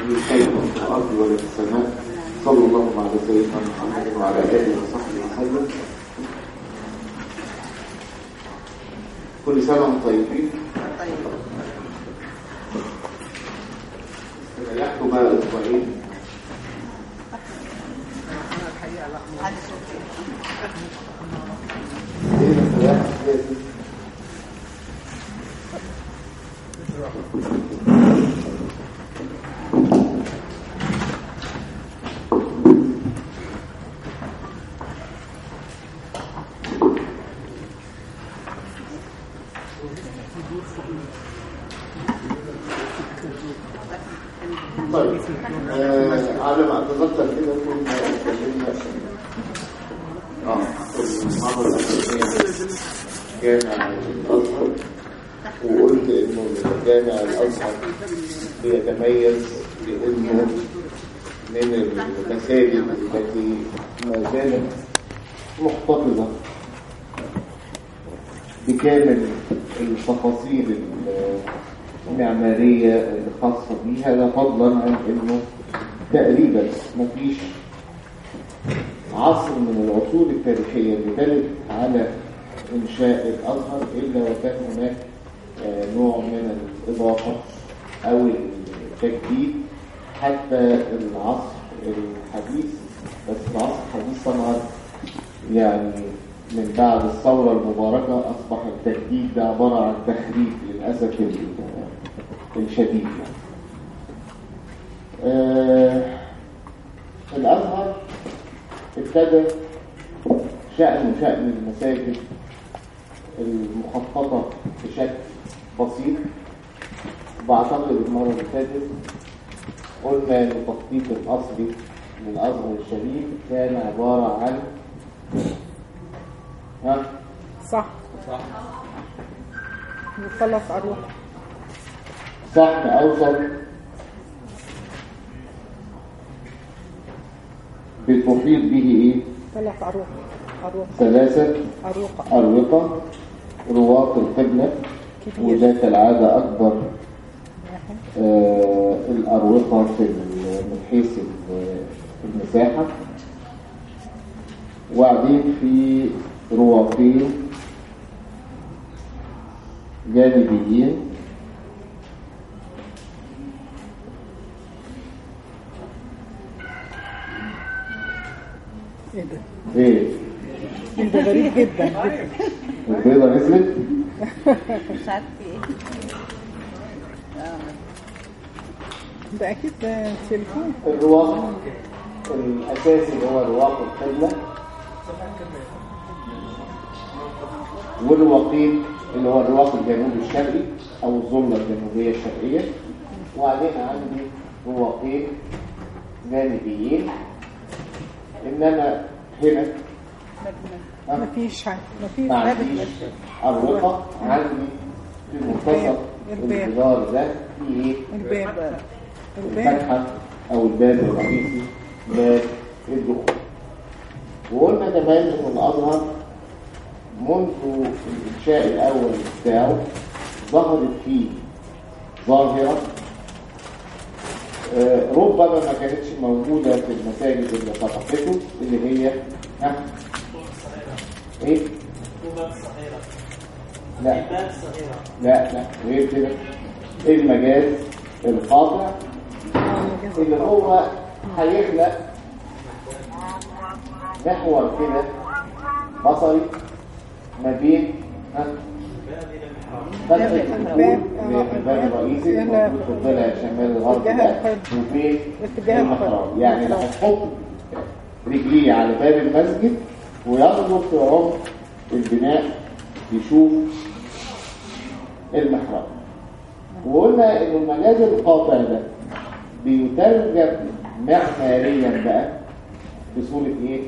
به خير في الأرض ولا في السماء صلى الله على سيدنا محمد وعلى آله وصحبه وسلم كل سنة وانتم طيبين ريحتوا بقى أسبوعين ايه الرياح دي؟ طيب آه على ما اتذكر كده كنا اتكلمنا اه في المحاضره الاخرانيه جامع الازهر وقلت انه جامع الازهر بيتميز لانه من المساجد التي ما زالت محتفظه بكامل التفاصيل المعمارية الخاصة بيها ده فضلا عن انه تقريبا مفيش عصر من العصور التاريخية اللي دلت على انشاء الازهر الا وكان هناك آه، نوع من الاضافة او التجديد حتى العصر الحديث بس العصر الحديث طبعا يعني من بعد الثورة المباركة أصبح التجديد ده عبارة عن تخريب للأسف الشديد يعني. آه الأزهر ابتدى شأن شأن المساجد المخططة بشكل بسيط بعتقد المرة اللي فاتت قلنا ان التخطيط الأصلي للأزهر الشريف كان عبارة عن ها صح صح مثلث أروح صحن أوسط بتحيط به إيه؟ ثلاث أروح أروح ثلاثة أروق أروقة رواق القبلة كبير وده كالعادة أكبر آه الأروقة في ال- من حيث ال- المساحة وبعدين في رواقين جانبيين إيه ده؟ ايه إيه ده غريب جدا جدا البيضة نزلت مش عارف في ايه ده أكيد ده تليفون الرواق الأساسي اللي هو رواق القبلة والرواقين اللي هو الرواق الجنوبي الشرقي أو الظلة الجنوبية الشرقية وبعدين عندي رواقين جانبيين إنما هنا ها؟ مفيش حاجة مفيش ما حاجة عنديش أروقة عندي في منتصف الباب. الجدار ده في إيه؟ الباب الباب الفتحة أو الباب الرئيسي باب الدخول وقلنا كمان إن الأزهر منذ الإنشاء الأول بتاعه ظهرت فيه ظاهرة آه، ربما ما كانتش موجودة في المساجد اللي فتحته اللي هي ها ايه؟ لا لا لا غير كده المجاز القاطع اللي هو هيخلق محور كده بصري ما بين ها فتح الدخول الباب الرئيسي الموجود في الضلع الشمالي الغربي ده وبين اتجاه المحراب يعني اللي هتحط رجليه على باب المسجد وينظر في عمق البناء يشوف المحراب وقلنا ان المجاز القاطع ده بيترجم معماريا بقى بصورة ايه؟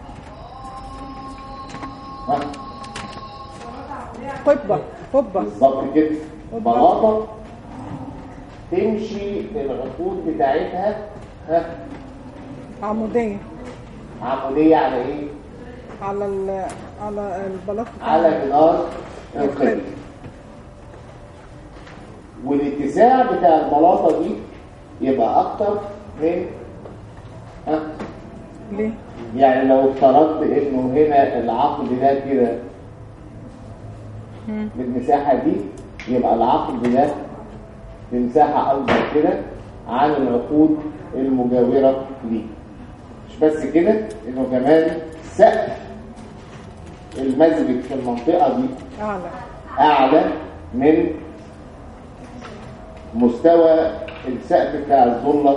ها؟ قبة قبة بالظبط كده بلاطة تمشي العقود بتاعتها ها عمودية عمودية على ايه؟ على ال على البلاط بتاع على جدار القبل والاتساع بتاع البلاطة دي يبقى اكتر من ها ليه؟ يعني لو افترضت انه هنا العقد ده كده مم. بالمساحة دي يبقى العقد ده بمساحة أكبر كده عن العقود المجاورة ليه مش بس كده انه كمان سقف المسجد في المنطقة دي اعلى أعلى من مستوى السقف بتاع الظلة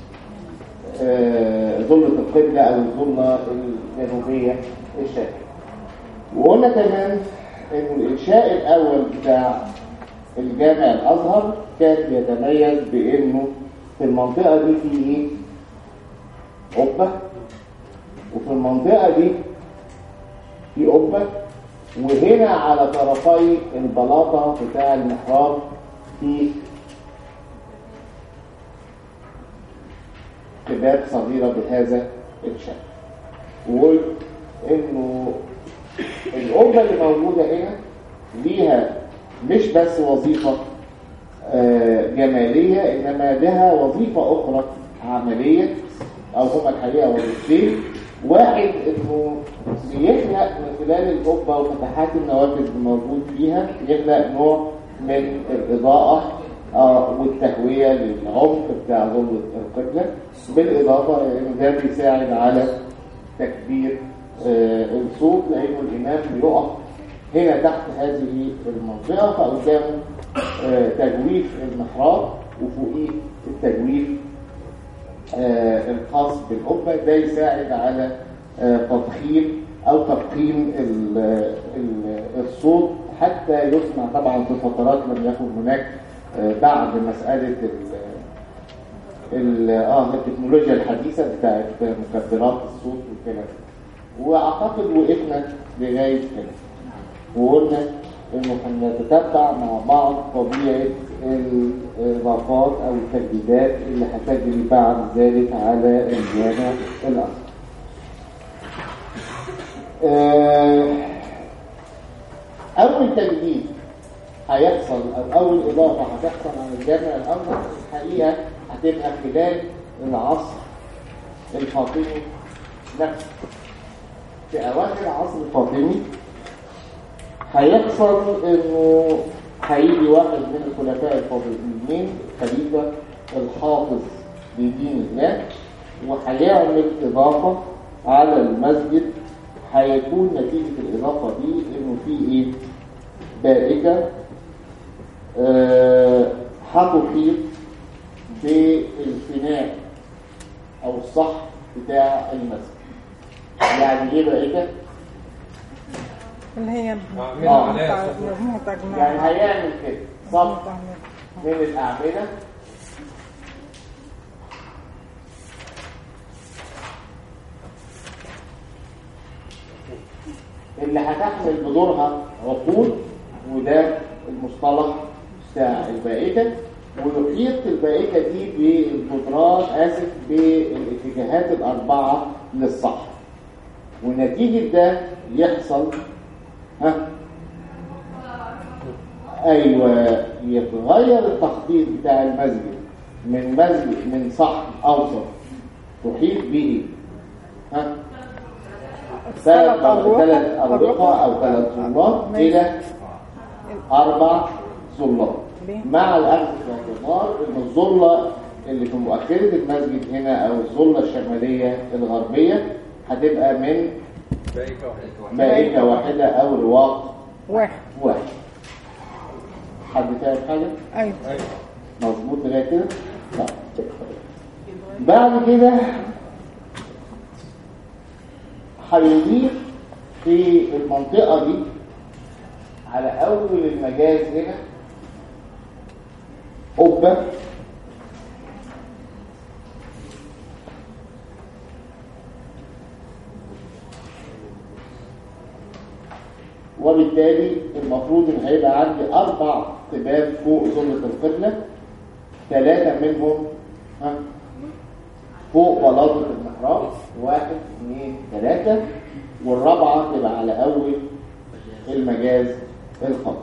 آه، ظلة القبلة أو الظلة الجنوبية الشرقية وقلنا كمان إن الإنشاء الأول بتاع الجامع الأزهر كان يتميز بإنه في المنطقة دي في إيه؟ قبة وفي المنطقة دي في قبة وهنا على طرفي البلاطة بتاع المحراب في كباب صغيرة بهذا الشكل وقلت انه القبة اللي موجودة هنا ليها مش بس وظيفة آه، جمالية انما لها وظيفة اخرى عملية او هما الحقيقة وظيفتين واحد انه بيخلق من خلال القبة وفتحات النوافذ الموجود فيها يخلق نوع من الإضاءة آه، والتهوية للعمق بتاع ظل القبلة بالإضافة إن ده بيساعد على تكبير آه، الصوت لأنه الإمام بيقف هنا تحت هذه المنطقة فقدامه آه، تجويف المحراب وفوقيه التجويف آه، الخاص بالقبة ده يساعد على آه، تضخيم أو تفخيم ال- ال- الصوت حتى يسمع طبعا في فترات لم يكن هناك آه، بعد مسألة ال- ال- اه التكنولوجيا الحديثة بتاعت مكبرات الصوت والكلام ده. وأعتقد وقفنا لغاية كده وقلنا انه هنتتبع مع بعض طبيعة الاضافات او التجديدات اللي هتجري بعد ذلك على الجامع الازهر. آه، اول تجديد هيحصل او اول اضافة هتحصل على الجامع الازهر الحقيقة هتبقى خلال العصر الفاطمي نفسه. في اواخر العصر الفاطمي هيحصل انه هيجي واحد من الخلفاء الفاضلين خليفه الحافظ لدين الله وهيعمل اضافه على المسجد هيكون نتيجه الاضافه دي انه في ايه بائكه آه، هتحيط بالفناء او الصح بتاع المسجد يعني ايه بائكه اللي هي من آه. عليها صفوف. مجموعة أجماع يعني هيعمل كده صف من الأعمدة اللي هتحمل بدورها عقود وده المصطلح بتاع البائكة ويحيط البائكة دي بالجدران آسف بالاتجاهات الأربعة للصح ونتيجة ده يحصل ها ايوه يتغير التخطيط بتاع المسجد من مسجد من صحن اوسط تحيط به ها ثلاث ثلاث أربقة أو ثلاث ظلات إلى أربع ظلات ليه؟ مع الأخذ في الاعتبار إن الظلة اللي في مؤخرة المسجد هنا أو الظلة الشمالية الغربية هتبقى من بايكة واحدة مائدة واحدة أو رواق واحد واحد حد فاهم حاجة؟ أيوة أيوة مظبوط لغاية كده؟ طيب بعد كده هيضيف في المنطقة دي على أول المجاز هنا قبة وبالتالي المفروض ان هيبقى عندي اربع قباب فوق ظلة القبلة ثلاثة منهم ها فوق بلاطة المحراب واحد اثنين ثلاثة والرابعة تبقى على أول المجاز الخط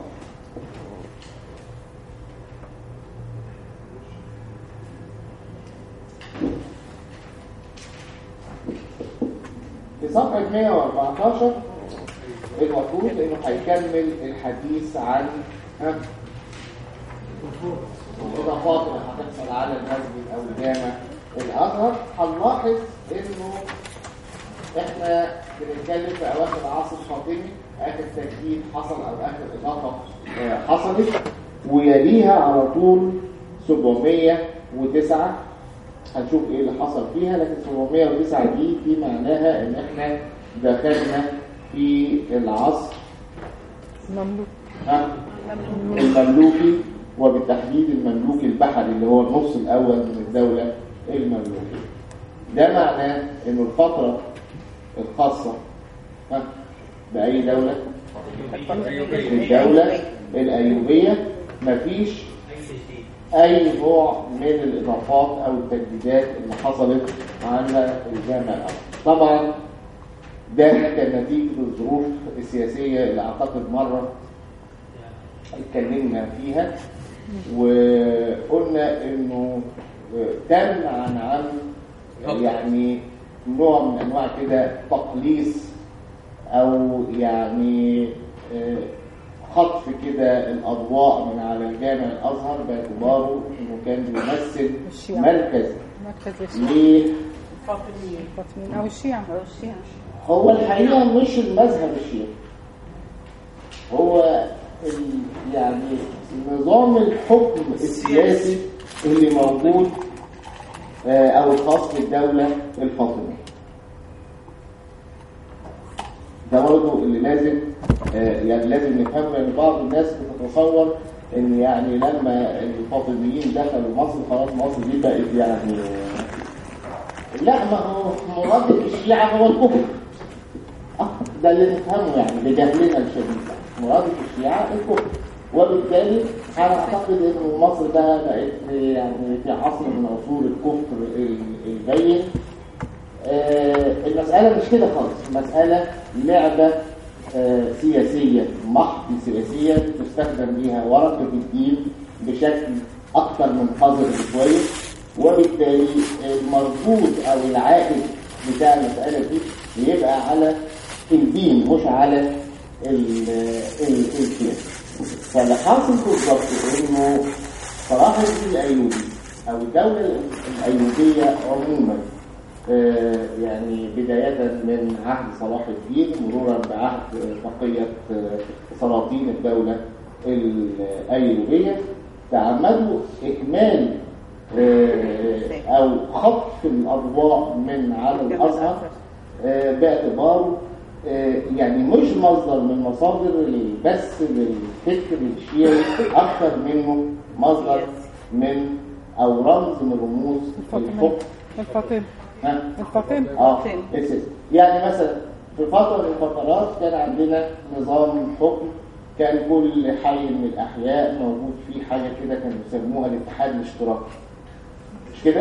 في صفحة 114 المفروض انه هيكمل الحديث عن ها الاضافات اللي هتحصل على المسجد او الجامع الازهر هنلاحظ انه احنا بنتكلم في اواخر العصر الفاطمي اخر تجديد حصل او اخر اضافه آه، حصلت ويليها على طول 709 هنشوف ايه اللي حصل فيها لكن 709 دي دي معناها ان احنا دخلنا في العصر مملوك ها؟ المملوكي وبالتحديد المملوكي البحري اللي هو النص الاول من الدوله المملوكيه ده معناه انه الفتره الخاصه ها باي دوله الدوله الايوبيه مفيش اي نوع من الاضافات او التجديدات اللي حصلت على الجامع الازهر طبعا ده كان نتيجه الظروف السياسيه اللي اعتقد مره اتكلمنا فيها وقلنا انه تم عن عن يعني نوع من انواع كده تقليص او يعني آه، خطف كده الاضواء من على الجامع الازهر باعتباره انه كان بيمثل الشيعة. مركز مركز الشيعة ليه الفاطميين أو الشيعة أو الشيعة هو الحقيقة مش المذهب الشيعي هو ال- يعني نظام الحكم السياسي اللي موجود آه، او الخاص بالدولة الفاطمية ده برضه اللي لازم آه، يعني لازم نفهم ان بعض الناس بتتصور ان يعني لما الفاطميين دخلوا مصر خلاص مصر دي بقت يعني لا ما هو مراد الشيعة هو الكفر آه، ده اللي نفهمه يعني بجهلنا الشديد مراد الشيعة الكفر وبالتالي انا اعتقد ان مصر ده بقت يعني في عصر من عصور الكفر ال- البين آه، المسألة مش كده خالص المسألة لعبة آه، سياسية محض سياسية تستخدم بيها ورقة الدين بشكل أكثر من حظر شوية وبالتالي المردود أو العائد بتاع المسألة دي بيبقى على الدين مش على ال- ال- السياسة فاللي حاصل بالظبط إنه صلاح الدين الأيوبي أو الدولة الأيوبية عموما آه، يعني بداية من عهد صلاح الدين مرورا بعهد بقية آه، سلاطين الدولة الأيوبية تعمدوا إكمال آه، أو خطف الأضواء من على الأزهر آه، باعتباره آه، يعني مش مصدر من مصادر البث للفكر الشيعي أكثر منه مصدر من أو رمز من رموز الفاطمية الحكم الفاطمة ها؟ الفاطمة اه فين؟ اساس يعني مثلا في فتره من الفترات كان عندنا نظام حكم كان كل حي من الاحياء موجود فيه حاجه كده كانوا بيسموها الاتحاد الاشتراكي مش كده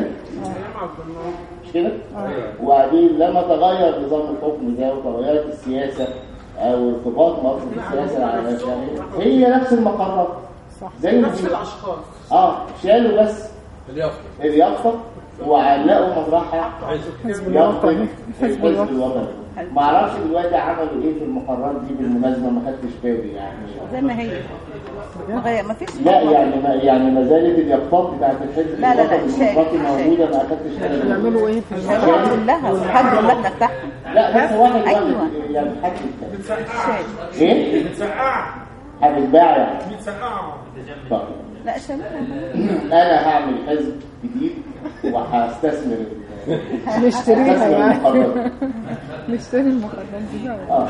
مش كده وبعدين لما تغير نظام الحكم ده وتغيرت السياسه او ارتباط مصر بالسياسه العالميه هي نفس المقرات صح زي ما نفس هي. الاشخاص اه شالوا بس اليافطه اليافطه وعلقوا مطرحها حزب يافطة الوطني حزب الحزب الوطني الوطني ما اعرفش دلوقتي عملوا ايه في المقرات دي بالمناسبه ما خدتش بالي يعني زي ما هي ما غير ما فيش لا يعني ما يعني ما زالت اليافطات بتاعت الحزب لا، لا، لا، الوطني شايف، الديمقراطي شايف. موجوده ما خدتش بالي بيعملوا ايه في الشارع شايلها كلها والحمد لله بتاعهم لا بس واحد أيوة. واحد يعني حد شايل ايه متسقعه هتتباع يعني متسقعه طيب لا شايلها انا هعمل حزب جديد وهستثمر ال- نشتريها هستثمر يعني المقرات نشتري المخدرات دي اه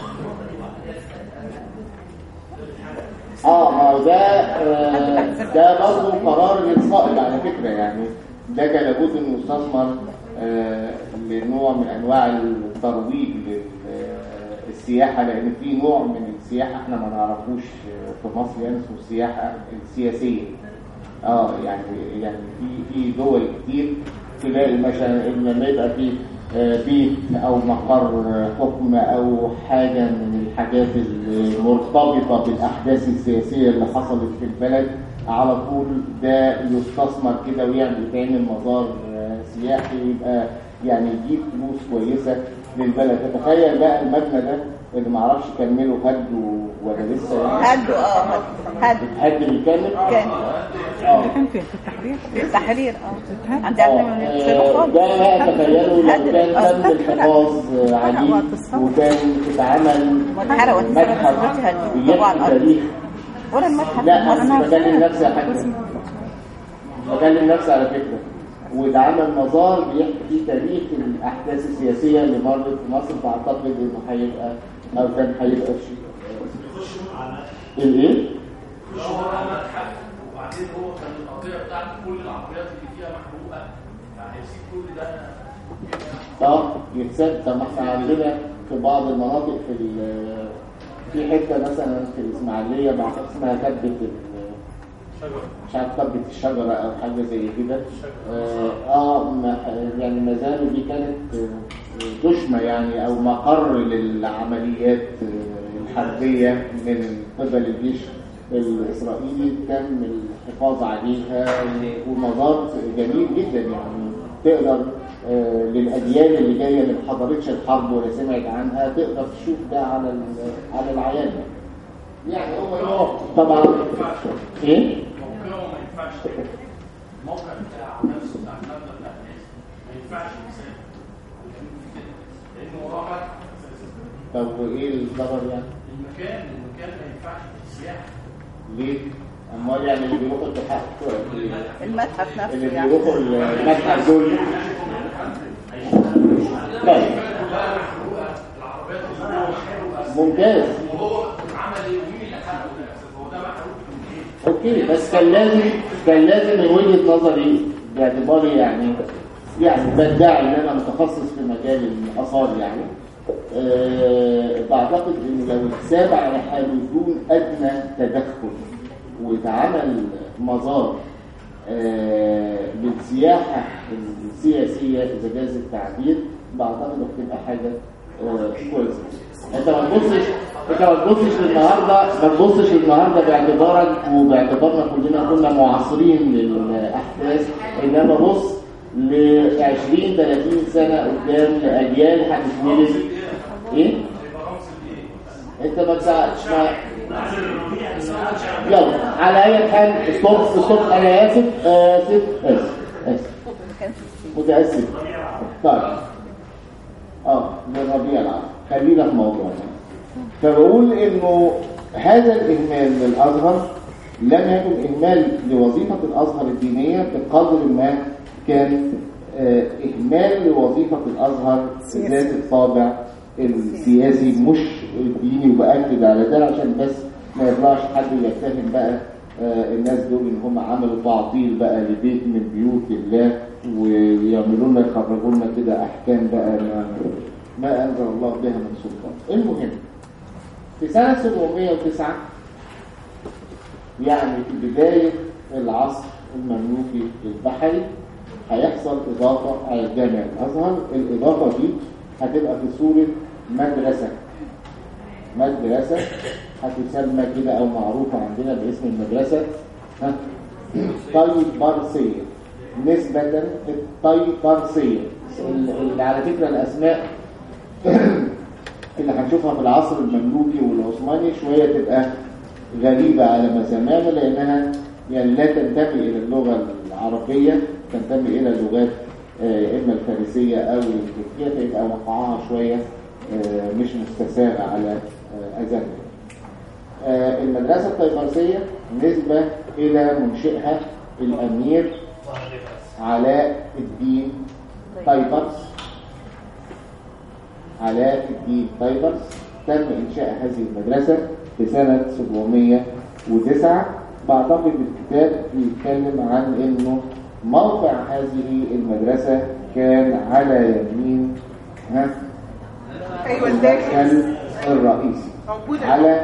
اه ما هو ده آه، ده برضه قرار للصائب على فكره يعني ده كان لابد انه يستثمر آه، لنوع من انواع الترويج للسياحه لان في نوع من السياحه احنا ما نعرفوش في مصر يعني اسمه السياحه السياسيه اه يعني يعني في في دول كتير تلاقي مثلا لما يبقى في آه، بيت او مقر حكم او حاجه من الحاجات المرتبطه بالاحداث السياسيه اللي حصلت في البلد على طول ده يستثمر كده ويعمل يتعمل مزار آه، سياحي ويبقى يعني يجيب فلوس كويسه للبلد تتخيل بقى المبنى ده اللي معرفش كمله هد و- ولا لسه يعني هدوا اه هد هد بالكامل كان اه كان فين في التحرير في التحرير اه الهد. عندي علم من آه، خالص ده بقى تخيلوا لو هد- كان آه، تم الحفاظ آه، عليه وقت الثورة. وكان اتعمل واتحرق واتسرق متحف واتهد طبعا بيحكي آه. تاريخ ولا المتحف لا المصري. انا بكلم نفسي يا حاج بكلم نفسي على فكره واتعمل مزار بيحكي فيه تاريخ الاحداث السياسيه اللي مرت في مصر فاعتقد انه هيبقى او كان هيبقى شيء الايه؟ وبعدين هو كان القضيه بتاعت كل العربيات اللي فيها محروقه فهيسيب كل ده اه يتساب طب ما احنا عندنا في بعض المناطق في ال- في حته مثلا في الاسماعيليه بعتقد اسمها كبه ال- مش عارف كبه الشجره او حاجه زي كده اه, آه ما يعني ما زالوا دي كانت آه، دشمه يعني او مقر للعمليات آه، الحربيه من قبل الجيش الاسرائيلي تم الحفاظ عليها ومزار جميل جدا يعني تقدر آه، للاجيال اللي جايه اللي ما حضرتش الحرب ولا سمعت عنها تقدر تشوف ده على ال- على العيان يعني هو طبعا ايه موقعه ما ينفعش الموقع بتاع نفسه بتاع المبنى بتاع الناس ما ينفعش يسافر لانه وراه متحف اساسا طب وايه الضرر يعني المكان المكان ما ينفعش سياحه ليه امال يعني اللي بيروحوا التحقق المتحف نفسه اللي يعني بيروحوا المتحف دول طيب ممتاز وهو عمل ايه ومين اللي حرقه ده اساسا هو ده محروق من ايه اوكي بس كان لازم كان لازم من وجهه نظري باعتباري يعني يعني بدعي ان انا متخصص في مجال الاثار يعني أه بعتقد ان لو اتساب على حاله بدون ادنى تدخل واتعمل مزار أه للسياحه السياسيه اذا جاز التعبير بعتقد هتبقى حاجه أه كويسه انت ما تبصش انت ما تبصش للنهارده ما تبصش للنهارده باعتبارك وباعتبارنا كلنا كنا معاصرين للاحداث انما بص ل 20 30 سنه قدام لاجيال هتتولد ايه؟ انت ما تساعدش ما يلا على اي حال ستوب ستوب انا اسف اسف اسف اسف كان في السجن. متاسف طيب اه للربيع العام خلينا في موضوعنا فبقول انه هذا الاهمال للازهر لم يكن اهمال لوظيفه الازهر الدينيه بقدر ما كان آه، اهمال لوظيفه الازهر ذات الطابع السياسي مش الديني وباكد على ده عشان بس ما يطلعش حد يتهم بقى آه، الناس دول ان هم عملوا تعطيل بقى لبيت من بيوت الله ويعملوا لنا يخرجوا لنا كده احكام بقى ما, ما انزل الله بها من سلطان المهم في سنه 709 يعني في بدايه العصر المملوكي البحري هيحصل اضافه على جامع الازهر الاضافه دي هتبقى في صوره مدرسه مدرسه هتسمى كده او معروفه عندنا باسم المدرسه ها طيبرسيه نسبة الطيبرسية اللي على فكرة الأسماء اللي هنشوفها في العصر المملوكي والعثماني شوية تبقى غريبة على مسامعنا لأنها يعني لا تنتمي إلى اللغة العربية تنتمي إلى اللغات آه، إما الفارسية أو التركية فيبقى وقعها شوية آه، مش مستساغة على آه، أذاننا آه، المدرسة الطيبرسية نسبة إلى منشئها الأمير علاء الدين طيبرس علاء الدين طيبرس تم إنشاء هذه المدرسة في سنة 709 بعتقد الكتاب بيتكلم عن إنه موقع هذه المدرسة كان على يمين ها ايوه الداخل المدخل الرئيسي موجوده على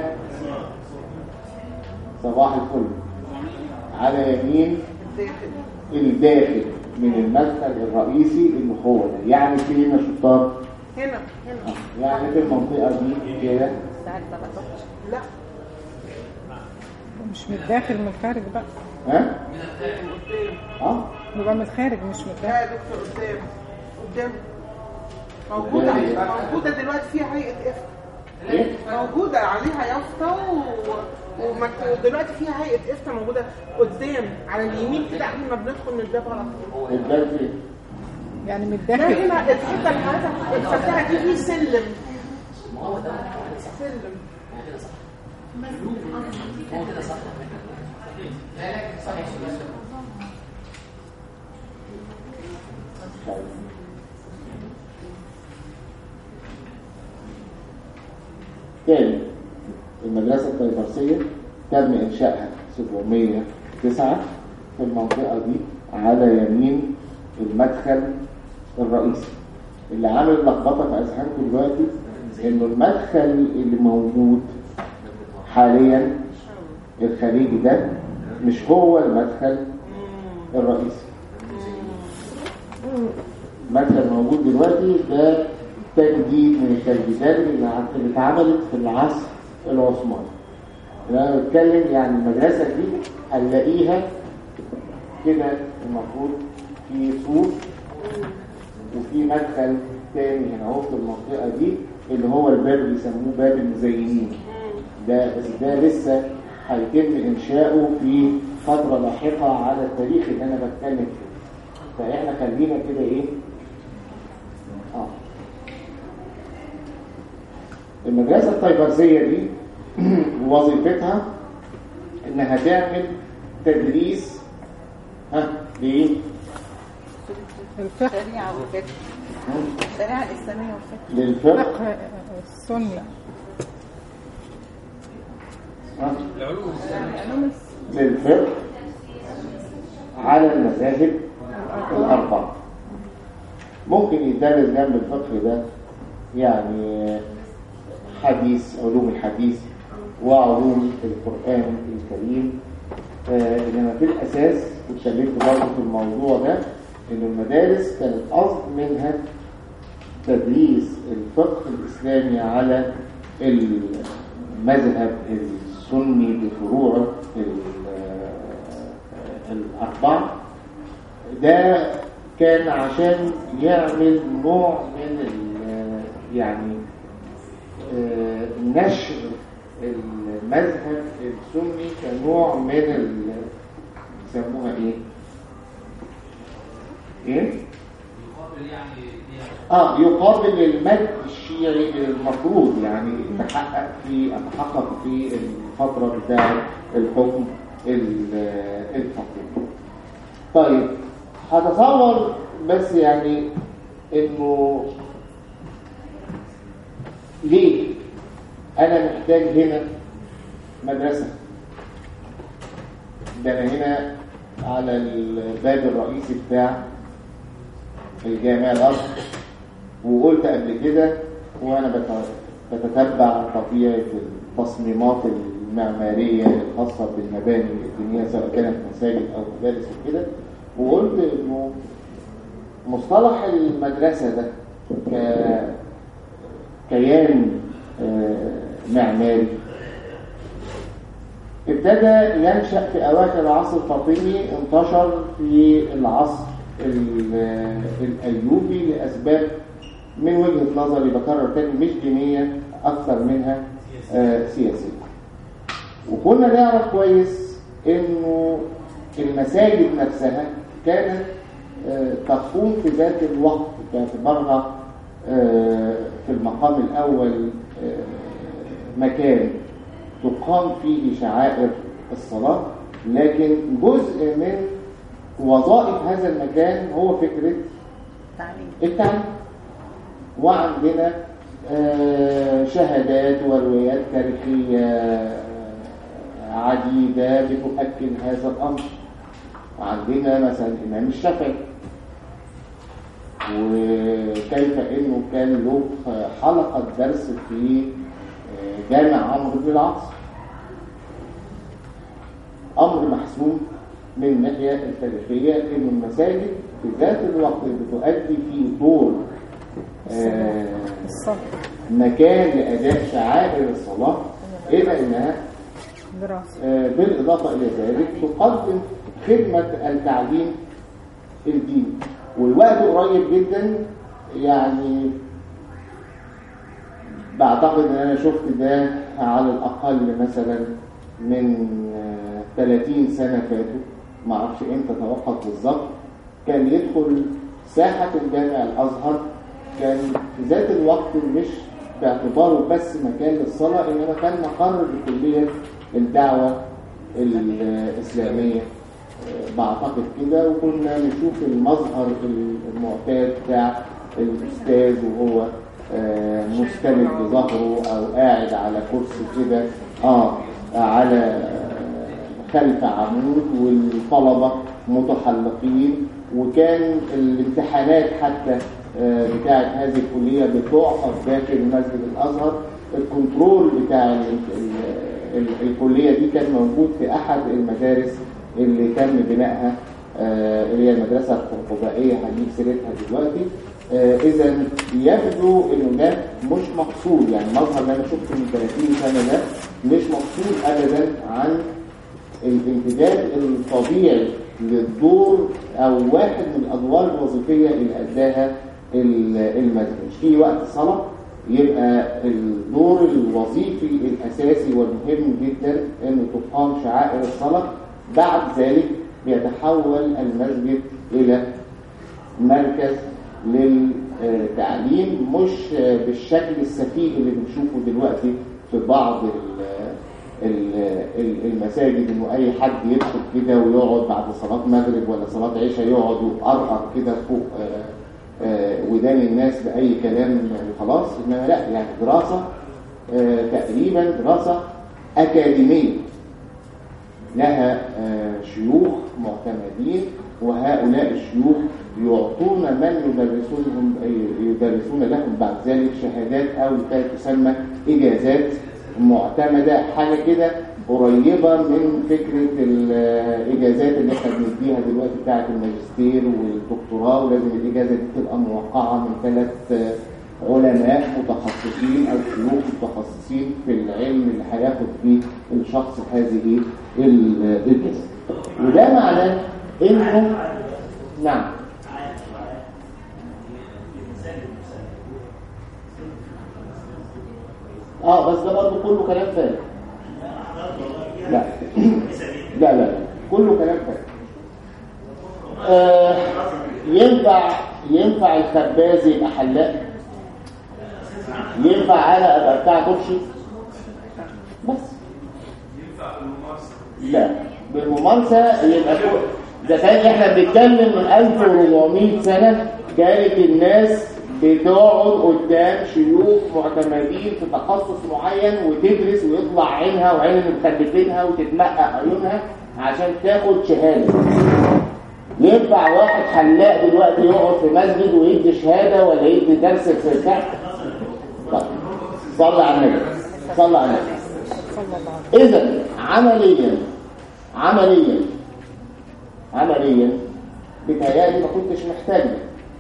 صباح الفل على يمين الداخل الداخل من المدخل الرئيسي اللي هو ده يعني فين يا شطار هنا هنا يعني في المنطقة دي كده ساعة بقى لا مش من الداخل من الخارج بقى ها اه يبقى من الخارج مش من لا الداخل يا دكتور قدام قدام موجودة إيه؟ موجودة دلوقتي فيها هيئة إفتاء ايه موجودة عليها يافطة و... ومك- ودلوقتي فيها هيئة إفتاء موجودة قدام على اليمين كده قبل ما بندخل من الباب على طول الباب فين يعني من ده الداخل هنا الحتة اللي حضرتك الفتحة دي فيه سلم سلم تاني المدرسة الطيبرسية تم إنشائها 709 في المنطقة دي على يمين المدخل الرئيسي اللي عامل لخبطة في أذهانكم دلوقتي إنه المدخل اللي موجود حاليا الخليجي ده مش هو المدخل الرئيسي المدخل موجود دلوقتي ده تجديد من التجديدات اللي ع- اللي اتعملت في العصر العثماني انا بتكلم يعني المدرسه دي هنلاقيها كده المفروض في سور وفي مدخل تاني هنا اهو في المنطقه دي اللي هو الباب اللي بيسموه باب المزينين ده ده لسه هيتم انشاؤه في فتره لاحقه على التاريخ اللي انا بتكلم فيه فاحنا خلينا كده ايه اه المدرسه الطيبرسيه دي وظيفتها انها تعمل تدريس ها لايه الفقه شريعة وفقه الشريعة الإسلامية والفقه للفقه فقه السنة ها؟ العلوم الس- للفقه على المذاهب الأربعة ممكن يدرس جنب الفقه ده يعني حديث علوم الحديث وعلوم القرآن الكريم آه، إنما في الأساس اتكلمت برضه في الموضوع ده إن المدارس كانت قصد منها تدريس الفقه الإسلامي على المذهب السني بفروعه ال- الأربعة ده كان عشان يعمل نوع من ال- يعني آه، نشر المذهب السني كنوع من ال- يسموها ايه؟ ايه؟ اه يقابل المد الشيعي المفروض يعني تحقق في تحقق في الفترة بتاعة الحكم ال- الفقيه طيب هتصور بس يعني انه ليه انا محتاج هنا مدرسة ده انا هنا على الباب الرئيسي بتاع الجامع الأصل وقلت قبل كده وأنا بت- بتتبع طبيعة التصميمات المعمارية الخاصة بالمباني الدينية سواء كانت مساجد أو مدارس وكده وقلت إنه مصطلح المدرسة ده ككيان معماري ابتدى ينشأ في أواخر العصر الفاطمي انتشر في العصر ال- الأيوبي لأسباب من وجهة نظري بكرر تاني مش دينية أكثر منها آه، سياسية وكنا نعرف كويس إنه المساجد نفسها كانت آه، تقوم في ذات الوقت باعتبارها آه، في المقام الأول آه، مكان تقام فيه شعائر الصلاة لكن جزء من وظائف هذا المكان هو فكرة تعليم التعليم وعندنا آه، شهادات وروايات تاريخية آه، عديدة بتؤكد هذا الأمر عندنا مثلا الإمام الشافعي وكيف انه كان له حلقة درس في آه، جامع عمرو بن العاص امر محسوم من الناحية التاريخية ان المساجد في ذات الوقت بتؤدي فيه دور آه، الصبر مكان لأداء شعائر الصلاة إلى أنها دراسة آه، بالإضافة إلى ذلك تقدم خدمة التعليم الديني والوقت قريب جدا يعني بعتقد ان انا شفت ده على الاقل مثلا من آه، 30 سنه فاتوا ما اعرفش امتى توقف بالظبط كان يدخل ساحه الجامع الازهر كان في ذات الوقت مش باعتباره بس مكان للصلاه انما كان مقر لكليه الدعوه الاسلاميه آه، بعتقد كده وكنا نشوف المظهر المعتاد بتاع الاستاذ وهو آه، مستند بظهره او قاعد على كرسي كده اه على آه، خلف عمود والطلبه متحلقين وكان الامتحانات حتى آه، بتاعه هذه الكليه بتعقد داخل مسجد الازهر الكنترول بتاع ال- ال- ال- الكليه دي كان موجود في احد المدارس اللي تم بنائها آه، اللي هي المدرسه القرطبائيه هنجيب سيرتها دلوقتي آه، اذا يبدو انه ده مش مقصود يعني المظهر اللي انا شفته من 30 سنه ده مش مقصود ابدا عن الامتداد الطبيعي للدور او واحد من الادوار الوظيفيه اللي اداها ال- المسجد في وقت صلاه يبقى الدور الوظيفي الاساسي والمهم جدا انه تقام شعائر الصلاه بعد ذلك بيتحول المسجد الى مركز للتعليم مش بالشكل السفيه اللي بنشوفه دلوقتي في بعض ال- ال- ال- المساجد انه اي حد يدخل كده ويقعد بعد صلاه مغرب ولا صلاه عشاء يقعد ويقرقر كده فوق آه، آه، ودان الناس باي كلام وخلاص انما لا يعني دراسه آه، تقريبا دراسه اكاديميه لها آه، شيوخ معتمدين وهؤلاء الشيوخ يعطون من يدرسونهم يدرسون لهم بعد ذلك شهادات او كانت تسمى اجازات معتمده حاجه كده قريبه من فكره الاجازات اللي احنا بنديها دلوقتي بتاعه الماجستير والدكتوراه ولازم الاجازه دي تبقى موقعه من ثلاث علماء متخصصين او شيوخ متخصصين في العلم اللي هياخد فيه الشخص هذه ال- الجزء وده معناه انه نعم اه بس ده برضه كله كلام فارغ لا لا لا لا كله كلام فارغ آه ينفع ينفع الخباز يبقى حلاق ينفع انا ابقى بتاع كرسي بس لا بالممارسه يبقى فوق ده كان احنا بنتكلم من 1400 سنه كانت الناس بتقعد قدام شيوخ معتمدين في تخصص معين وتدرس ويطلع عينها وعين مخلفينها وتتمقق عيونها عشان تاخد شهاده ينفع واحد حلاق دلوقتي يقعد في مسجد ويدي شهاده ولا يدي درس في بتاع طيب صلى على النبي صلى على النبي صلى الله عليه اذا عمليا عمليا عمليا بتهيألي ما كنتش محتاج ده.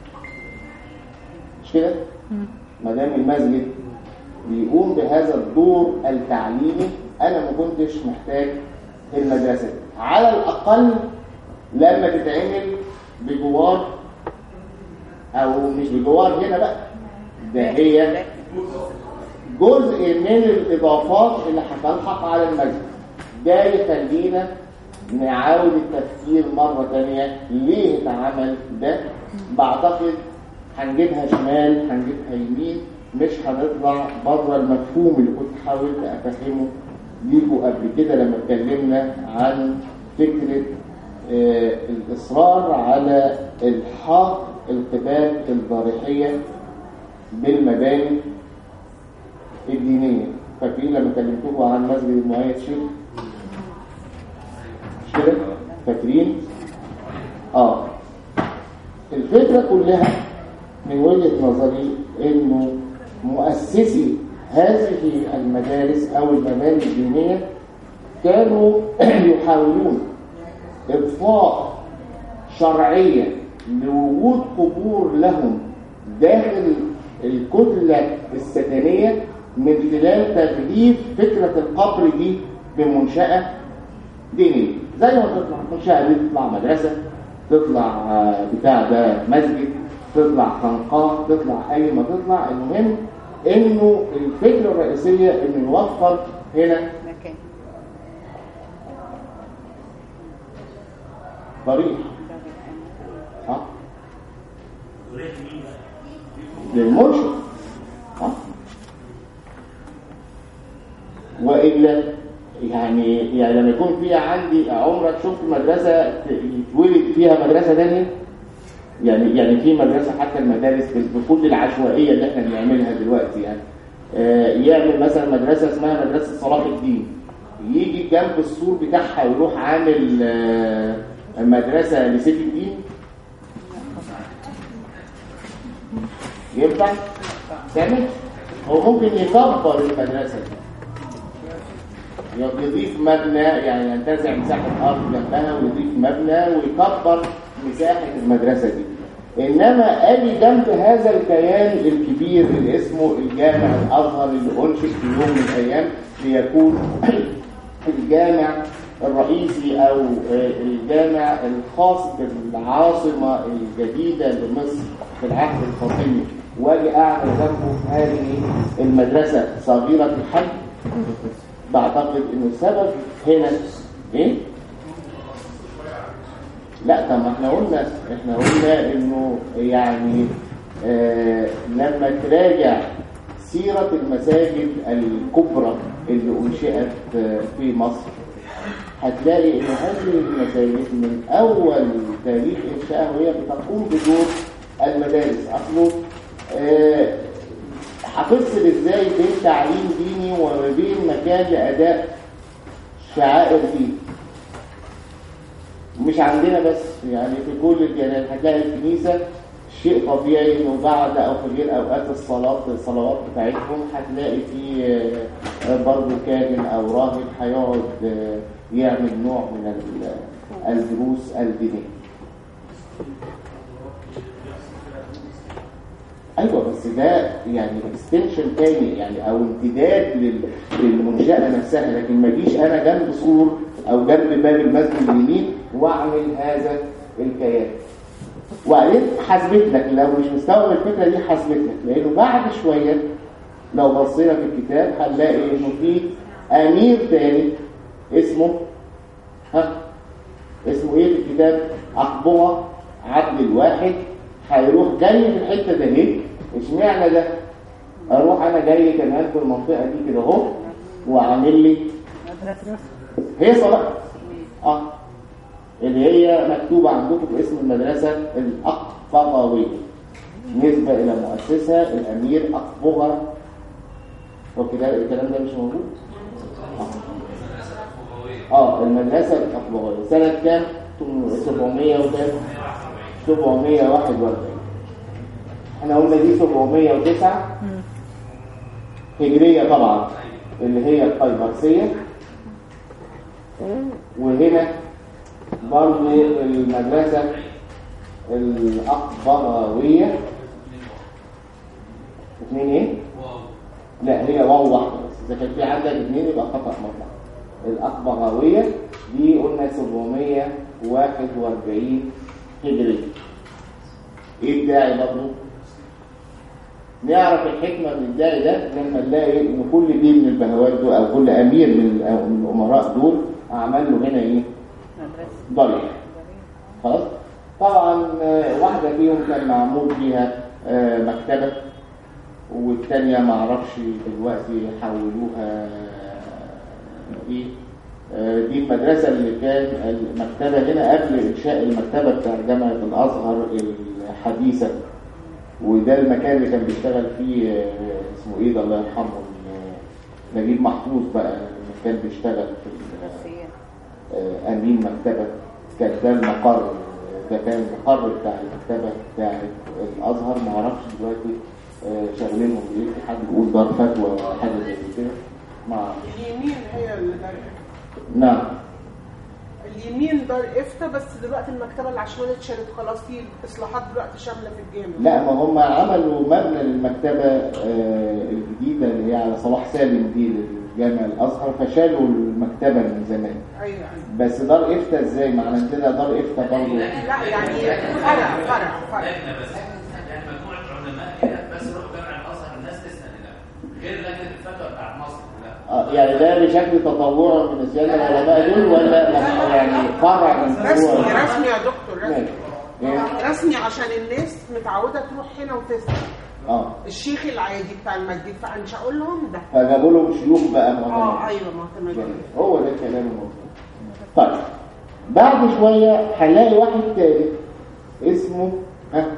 مش كده ما دام المسجد بيقوم بهذا الدور التعليمي انا ما كنتش محتاج المدرسه دي. على الاقل لما تتعمل بجوار او مش بجوار هنا بقى ده هي جزء من الإضافات اللي هتلحق على المسجد ده يخلينا نعاود التفكير مرة تانية ليه اتعمل ده بعتقد هنجيبها شمال هنجيبها يمين مش هنطلع بره المفهوم اللي كنت حاولت أفهمه ليكوا قبل كده لما اتكلمنا عن فكرة آه، الإصرار على إلحاق القباب الضريحية بالمباني الدينية فاكرين لما كلمتكم عن مسجد المعيد شيخ مش كده فاكرين اه الفكرة كلها من وجهة نظري انه مؤسسي هذه المدارس او المباني الدينية كانوا يحاولون اضفاء شرعية لوجود قبور لهم داخل الكتلة السكنية من خلال تغليف فكرة القبر دي بمنشأة دينية زي ما تطلع منشأة دي تطلع مدرسة تطلع آه، بتاع ده مسجد تطلع خنقاء تطلع أي ما تطلع المهم انه الفكره الرئيسيه ان نوفر هنا مكان طريق صح للمرشد صح والا يعني يعني لما يكون في عندي عمرك شفت مدرسه ت- يتولد فيها مدرسه ثانيه يعني يعني في مدرسه حتى المدارس بال- بكل العشوائيه اللي احنا بنعملها دلوقتي يعني آه، يعمل مثلا مدرسه اسمها مدرسه صلاح الدين يجي جنب السور بتاعها ويروح عامل آه، مدرسه لسيف الدين ينفع تعمل هو ممكن يكبر المدرسه دي يضيف مبنى يعني ينتزع مساحة أرض جنبها ويضيف مبنى ويكبر مساحة المدرسة دي إنما أجي جنب هذا الكيان الكبير اللي اسمه الجامع الأزهر اللي أنشئ في يوم من الأيام ليكون الجامع الرئيسي أو آه، الجامع الخاص بالعاصمة الجديدة لمصر في العهد الفاطمي واجي أعمل جنبه هذه المدرسة صغيرة الحجم بعتقد انه السبب هنا ايه لا طب ما احنا قلنا احنا قلنا انه يعني آه لما تراجع سيرة المساجد الكبرى اللي انشئت آه، في مصر هتلاقي ان هذه المساجد من اول تاريخ انشائها وهي بتقوم بدور المدارس اصله آه هتفصل ازاي بين تعليم ديني وما بين مكان لاداء شعائر دين مش عندنا بس يعني في كل الجنان هتلاقي الكنيسه شيء طبيعي انه بعد او في غير اوقات الصلاه الصلوات بتاعتهم هتلاقي في آه، برضه كاهن او راهب هيقعد آه، يعمل نوع من ال- الدروس الدينيه ايوه بس ده يعني اكستنشن تاني يعني او امتداد لل- للمنشاه نفسها لكن ما جيش انا جنب سور او جنب باب المسجد اليمين واعمل هذا الكيان وبعدين حسبت لك لو مش مستوعب الفكره دي حسبت لك لانه بعد شويه لو بصينا في الكتاب هنلاقي انه في امير تاني اسمه ها اسمه ايه في الكتاب اقبوه عبد الواحد هيروح جاي في الحته ده ليه اشمعنى ده اروح انا جاي كمان في المنطقه دي كده اهو واعمل لي هي صلاه اه اللي هي مكتوبه عندكم في اسم المدرسه الاقفقاويه نسبه الى مؤسسها الامير اقبغه وكده الكلام ده مش موجود اه المدرسه الاقبغاويه سنه كام 700 وكام 741 احنا قلنا دي 709 هجريه طبعا اللي هي القيبرسيه وهنا برضو المدرسة الأقبضاوية اثنين ايه؟ لا هي واو واحدة بس إذا كان في عندك اثنين يبقى خطأ مطلق الأقبضاوية دي قلنا 741 هجري ايه الداعي برضو؟ نعرف الحكمة من الداعي ده لما نلاقي ان كل دين من البهوات دول او كل امير من من الامراء دول عمل له هنا ايه؟ مدرسة ضريح خلاص طبعا آه، واحدة فيهم كان معمول فيها آه، مكتبة والتانية معرفش دلوقتي حولوها ايه آه، دي المدرسة اللي كان المكتبة هنا قبل إنشاء المكتبة بتاع جامعة الأزهر الحديثة وده المكان اللي كان بيشتغل فيه آه، اسمه ايه ده الله يرحمه آه، نجيب محفوظ بقى لما كان بيشتغل في ال- نفسية آه، امين مكتبه كان ده المقر ده كان المقر بتاع المكتبه بتاع الازهر ما اعرفش دلوقتي آه، شغالينهم ايه في حد بيقول دار فتوى ولا حاجه زي كده ما أعرفش. اليمين هي اللي دار نعم اليمين دار افتى بس دلوقتي المكتبه العشوائيه اتشالت خلاص في اصلاحات دلوقتي شامله في الجامع لا ما هم عملوا مبنى للمكتبه آه، الجديده اللي هي على صلاح سالم دي للجامع الازهر فشالوا المكتبه من زمان ايوه ايوه بس دار افتى ازاي معنى كده دار افتى برضه لا يعني فرع فرع فرع لجنه بس يعني مجموعه علماء كده بس روحوا جامع الازهر الناس تسال ده يعني ده بشكل تطوعي من نسيان العلماء دول ولا يعني فرع من رسمي فروع رسمي يا دكتور رسمي ماشي. إيه؟ رسمي عشان الناس متعوده تروح هنا وتسمع اه الشيخ العادي بتاع المسجد فمش هقول لهم ده فجابوا لهم شيوخ بقى اه معتمدين ايوه معتمدين هو ده الكلام المظبوط طيب بعد شويه هنلاقي واحد تاني اسمه ها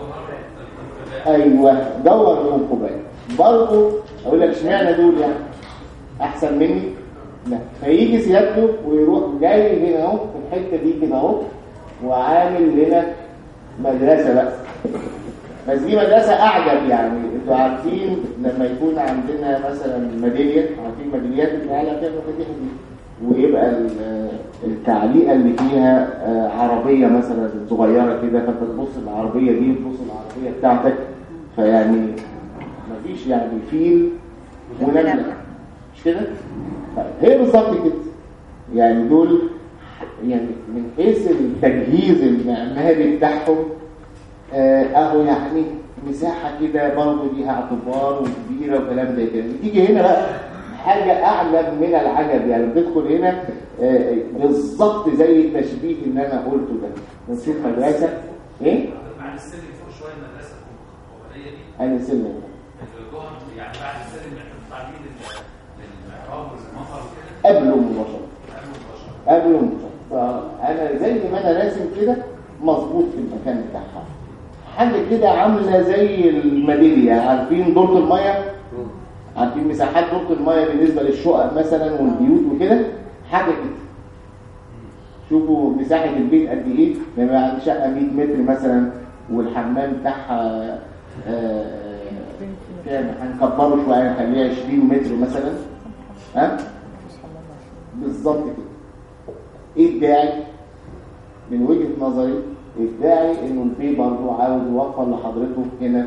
ايوه دور لهم قبال برضه اقول لك اشمعنى دول يعني احسن مني لا فيجي سيادته ويروح جاي هنا اهو في الحته دي كده اهو وعامل لنا مدرسه بقى بس دي مدرسه اعجب يعني انتوا عارفين لما يكون عندنا مثلا ميداليه عارفين ميداليات اللي على فيها المفاتيح دي ويبقى ال- التعليقه اللي فيها آه، عربيه مثلا صغيره كده فانت تبص العربيه دي وتبص العربيه بتاعتك فيعني مفيش يعني فيل ونمله مش كده؟ طيب هي بالظبط كده يعني دول يعني من حيث التجهيز المعماري بتاعهم آه، اهو يعني مساحه كده برضه ليها اعتبار وكبيره وكلام زي كده تيجي هنا بقى حاجه اعلى من العجب يعني بتدخل هنا آه، بالظبط زي التشبيه اللي انا قلته ده نشوف مدرسه ايه؟ بعد السلم فوق شويه المدرسه القبليه دي انا سلم الجهر يعني بعد السلم احنا طالعين للمحراب والمطر وكده قبله مباشره قبل البشر قبله مباشره فانا زي ما انا راسم كده مظبوط في المكان بتاعها حاجه كده عامله زي الميداليه عارفين دورة الميه عارفين مساحات دورة الميه بالنسبه للشقق مثلا والبيوت وكده حاجه كده شوفوا مساحه البيت قد ايه لما يبقى عندي شقه 100 متر مثلا والحمام بتاعها آه، كام هنكبره شويه نخليه 20 متر مثلا ها بالظبط كده ايه الداعي من وجهه نظري الداعي انه البي برضه عاوز يوفر لحضرته هنا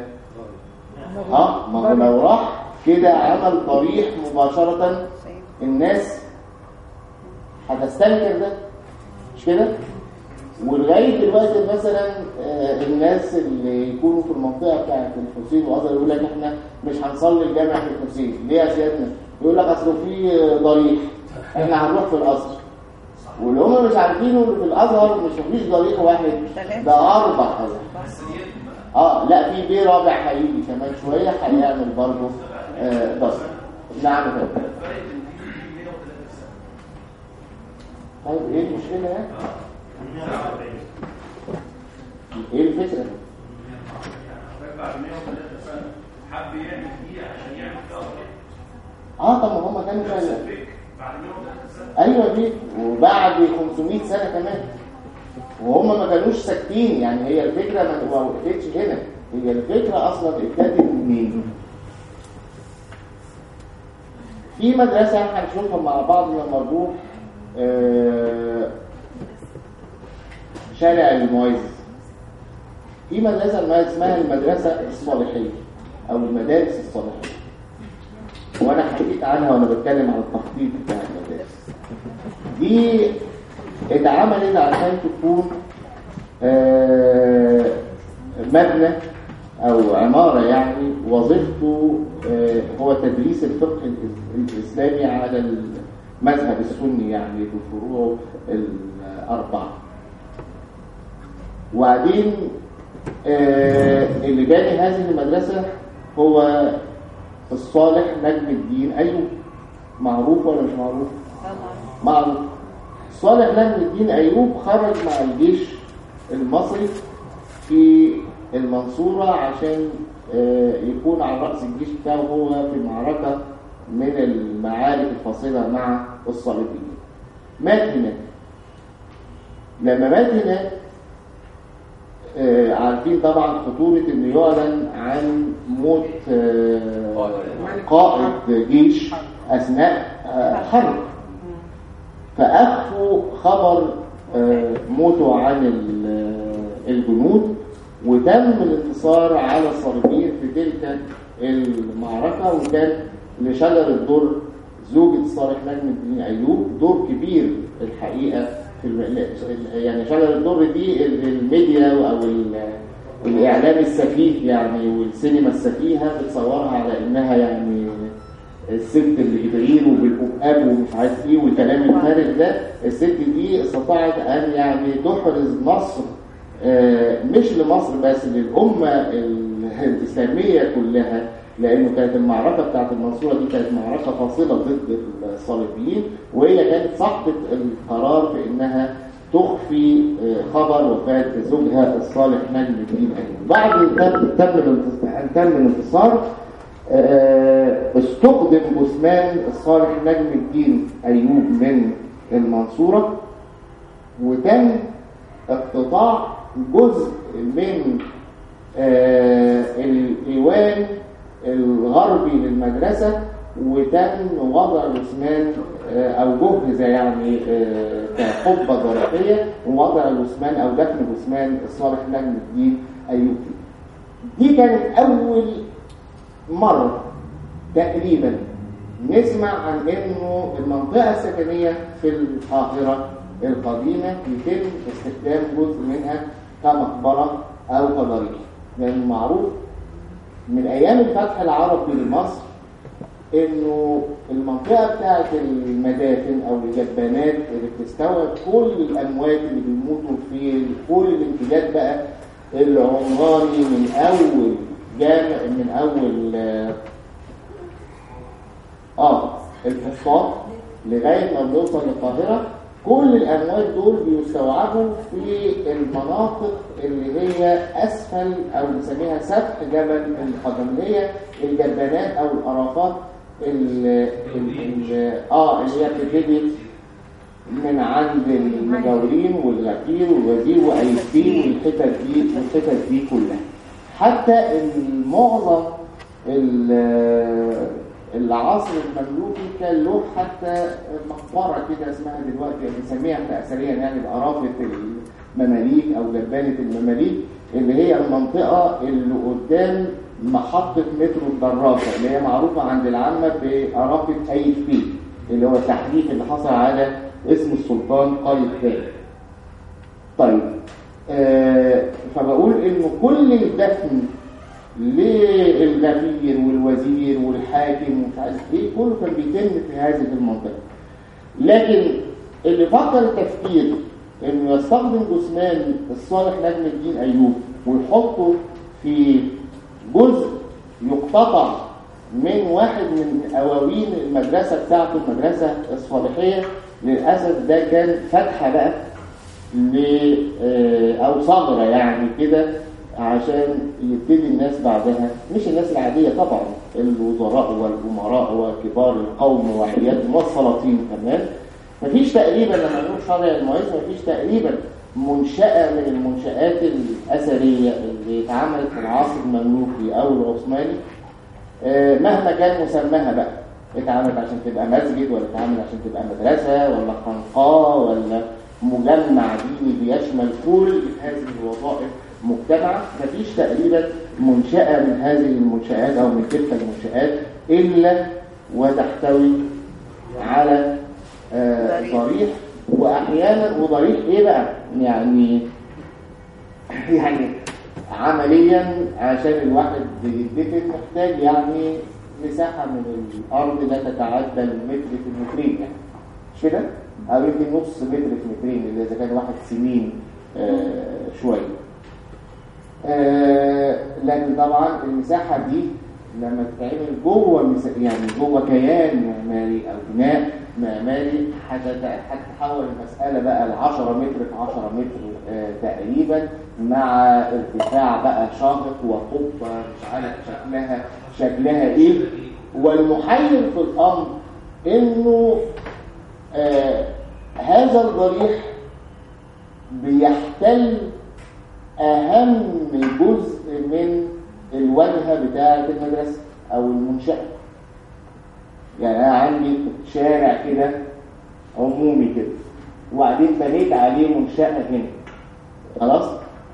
اه ما هو لو راح كده عمل ضريح مباشره الناس هتستنكر ده مش كده ولغايه دلوقتي مثلا آه، الناس اللي يكونوا في المنطقه بتاعت الحسين وازهر يقول لك احنا مش هنصلي الجامع في الحسين ليه يا سيادنا يقول لك اصل في ضريح احنا هنروح في القصر واللي هم مش عارفينه اللي في الازهر مش مفيش ضريح واحد ده اربع أزهر. اه لا في بيه رابع هيجي كمان شويه هيعمل برضه آه بس نعم يا فندم. طيب ايه المشكله يعني؟ ايه الفكره؟ بعد 103 سنه حب يعمل دي عشان يعمل فيها ضريح. اه طب ما هم كانوا فعلا فكر بعد 103 سنه ايوه دي وبعد 500 سنه كمان وهم ما كانوش ساكتين يعني هي الفكره ما ما وقفتش هنا هي الفكره اصلا ابتدت منين في مدرسه هنشوفها مع بعض لما نروح آه، شارع المعز في مدرسه ما اسمها المدرسه الصالحيه او المدارس الصالحيه وانا حكيت عنها وانا بتكلم عن التخطيط بتاع المدارس دي اتعملت عشان تكون آه، مبنى او عمارة يعني وظيفته آه، هو تدريس الفقه الإس- الإسلامي على المذهب السني يعني بفروعه الأربعة وبعدين آه، اللي باني هذه المدرسة هو الصالح نجم الدين أيوب معروف ولا مش معروف؟ معروف صالح نجم الدين أيوب خرج مع الجيش المصري في المنصورة عشان آه، يكون على رأس الجيش بتاعه هو في معركة من المعارك الفاصلة مع الصليبيين مات هناك لما مات هناك آه، عارفين طبعا خطورة انه يعلن عن موت آه، قائد جيش اثناء آه، حرب فاخفوا خبر آه، موته عن ال- الجنود وتم الانتصار على الصليبيين في تلك المعركة وكان لشجر الدر زوجة صالح نجم الدين أيوب دور كبير الحقيقة في الم... يعني شجر الدر دي ال- الميديا أو ال... الإعلام السفيه يعني والسينما السفيهة بتصورها على إنها يعني الست اللي بتغير وبالأبقاب ومش عارف ايه والكلام الفارغ ده الست دي استطاعت ان يعني تحرز مصر آه، مش لمصر بس للأمة ال- الإسلامية كلها لأنه كانت المعركة بتاعت المنصورة دي كانت معركة فاصلة ضد الصليبيين وهي كانت صاحبة القرار في إنها تخفي آه، خبر وفاة زوجها الصالح نجم الدين أيوب بعد أن تم تم الانتص- أن تم الانتصار آه، استخدم جثمان الصالح نجم الدين أيوب من المنصورة وتم اقتطاع جزء من آه، الإيوان الغربي للمدرسة وتم وضع جثمان آه، أو جهز يعني آه، كقبة ضريحية ووضع جثمان أو دفن جثمان الصالح نجم الدين أيوب دي كانت أول مرة تقريبا نسمع عن انه المنطقة السكنية في القاهرة القديمة يتم استخدام جزء منها كمقبرة او كضريح لان معروف من ايام الفتح العربي لمصر انه المنطقة بتاعت المدافن او الجبانات اللي بتستوعب كل الاموات اللي بيموتوا في كل الامتداد بقى العمراني من اول جامع من اول آه، اه الفسطاط لغايه ما بنوصل للقاهره كل الاموات دول بيستوعبوا في المناطق اللي هي اسفل او بنسميها سفح جبل القدم اللي هي الجبانات او الارافات ال ال اه اللي هي بتبتدي من عند المجاورين والغفير والوزير وايتين والحتت دي والحتت دي كلها حتى معظم ال- العصر المملوكي كان له حتى مقبرة كده اسمها دلوقتي بنسميها احنا اثريا يعني بقرافة المماليك او جبانة المماليك اللي هي المنطقة اللي قدام محطة مترو الدراسة اللي هي معروفة عند العامة بقرافة أيف بي اللي هو التحديث اللي حصل على اسم السلطان قايد ثاني طيب آه فبقول انه كل الدفن للغفير والوزير والحاكم ومش عارف ايه كله كان بيتم في هذه المنطقه لكن اللي فكر التفكير انه يستخدم جثمان الصالح نجم الدين ايوب ويحطه في جزء يقتطع من واحد من اواوين المدرسه بتاعته المدرسه الصالحيه للاسف ده كان فتحه بقى ل آه، او ثغره يعني كده عشان يبتدي الناس بعدها مش الناس العاديه طبعا الوزراء والامراء وكبار القوم وعيادهم والسلاطين كمان مفيش تقريبا لما نقول شرع المعيز مفيش تقريبا منشأة من المنشآت الأثرية اللي اتعملت في العصر المملوكي أو العثماني آه، مهما كان مسماها بقى اتعملت عشان تبقى مسجد ولا اتعملت عشان تبقى مدرسة ولا خنقاء ولا مجمع ديني بيشمل كل هذه الوظائف مجتمع مفيش تقريبا منشأة من هذه المنشآت أو من تلك المنشآت إلا وتحتوي على آه، ضريح وأحيانا وضريح إيه بقى يعني يعني عمليا عشان الواحد يدفن محتاج يعني مساحة من الأرض لا تتعدى المتر في المترين يعني مش كده؟ أو يمكن نص متر في مترين اللي إذا كان واحد سمين آه شوية آه لكن طبعا المساحة دي لما تتعمل جوه مس- يعني جوه كيان معماري أو بناء معماري هتت- هتتحول المسألة بقى ل 10 متر في 10 متر آه تقريبا مع ارتفاع بقى شاهق وقبة مش عارف شكلها شكلها ايه والمحير في الأمر انه آه هذا الضريح بيحتل أهم جزء من الواجهة بتاعة المدرسة أو المنشأة يعني أنا عندي شارع كده عمومي كده وبعدين بنيت عليه منشأة هنا خلاص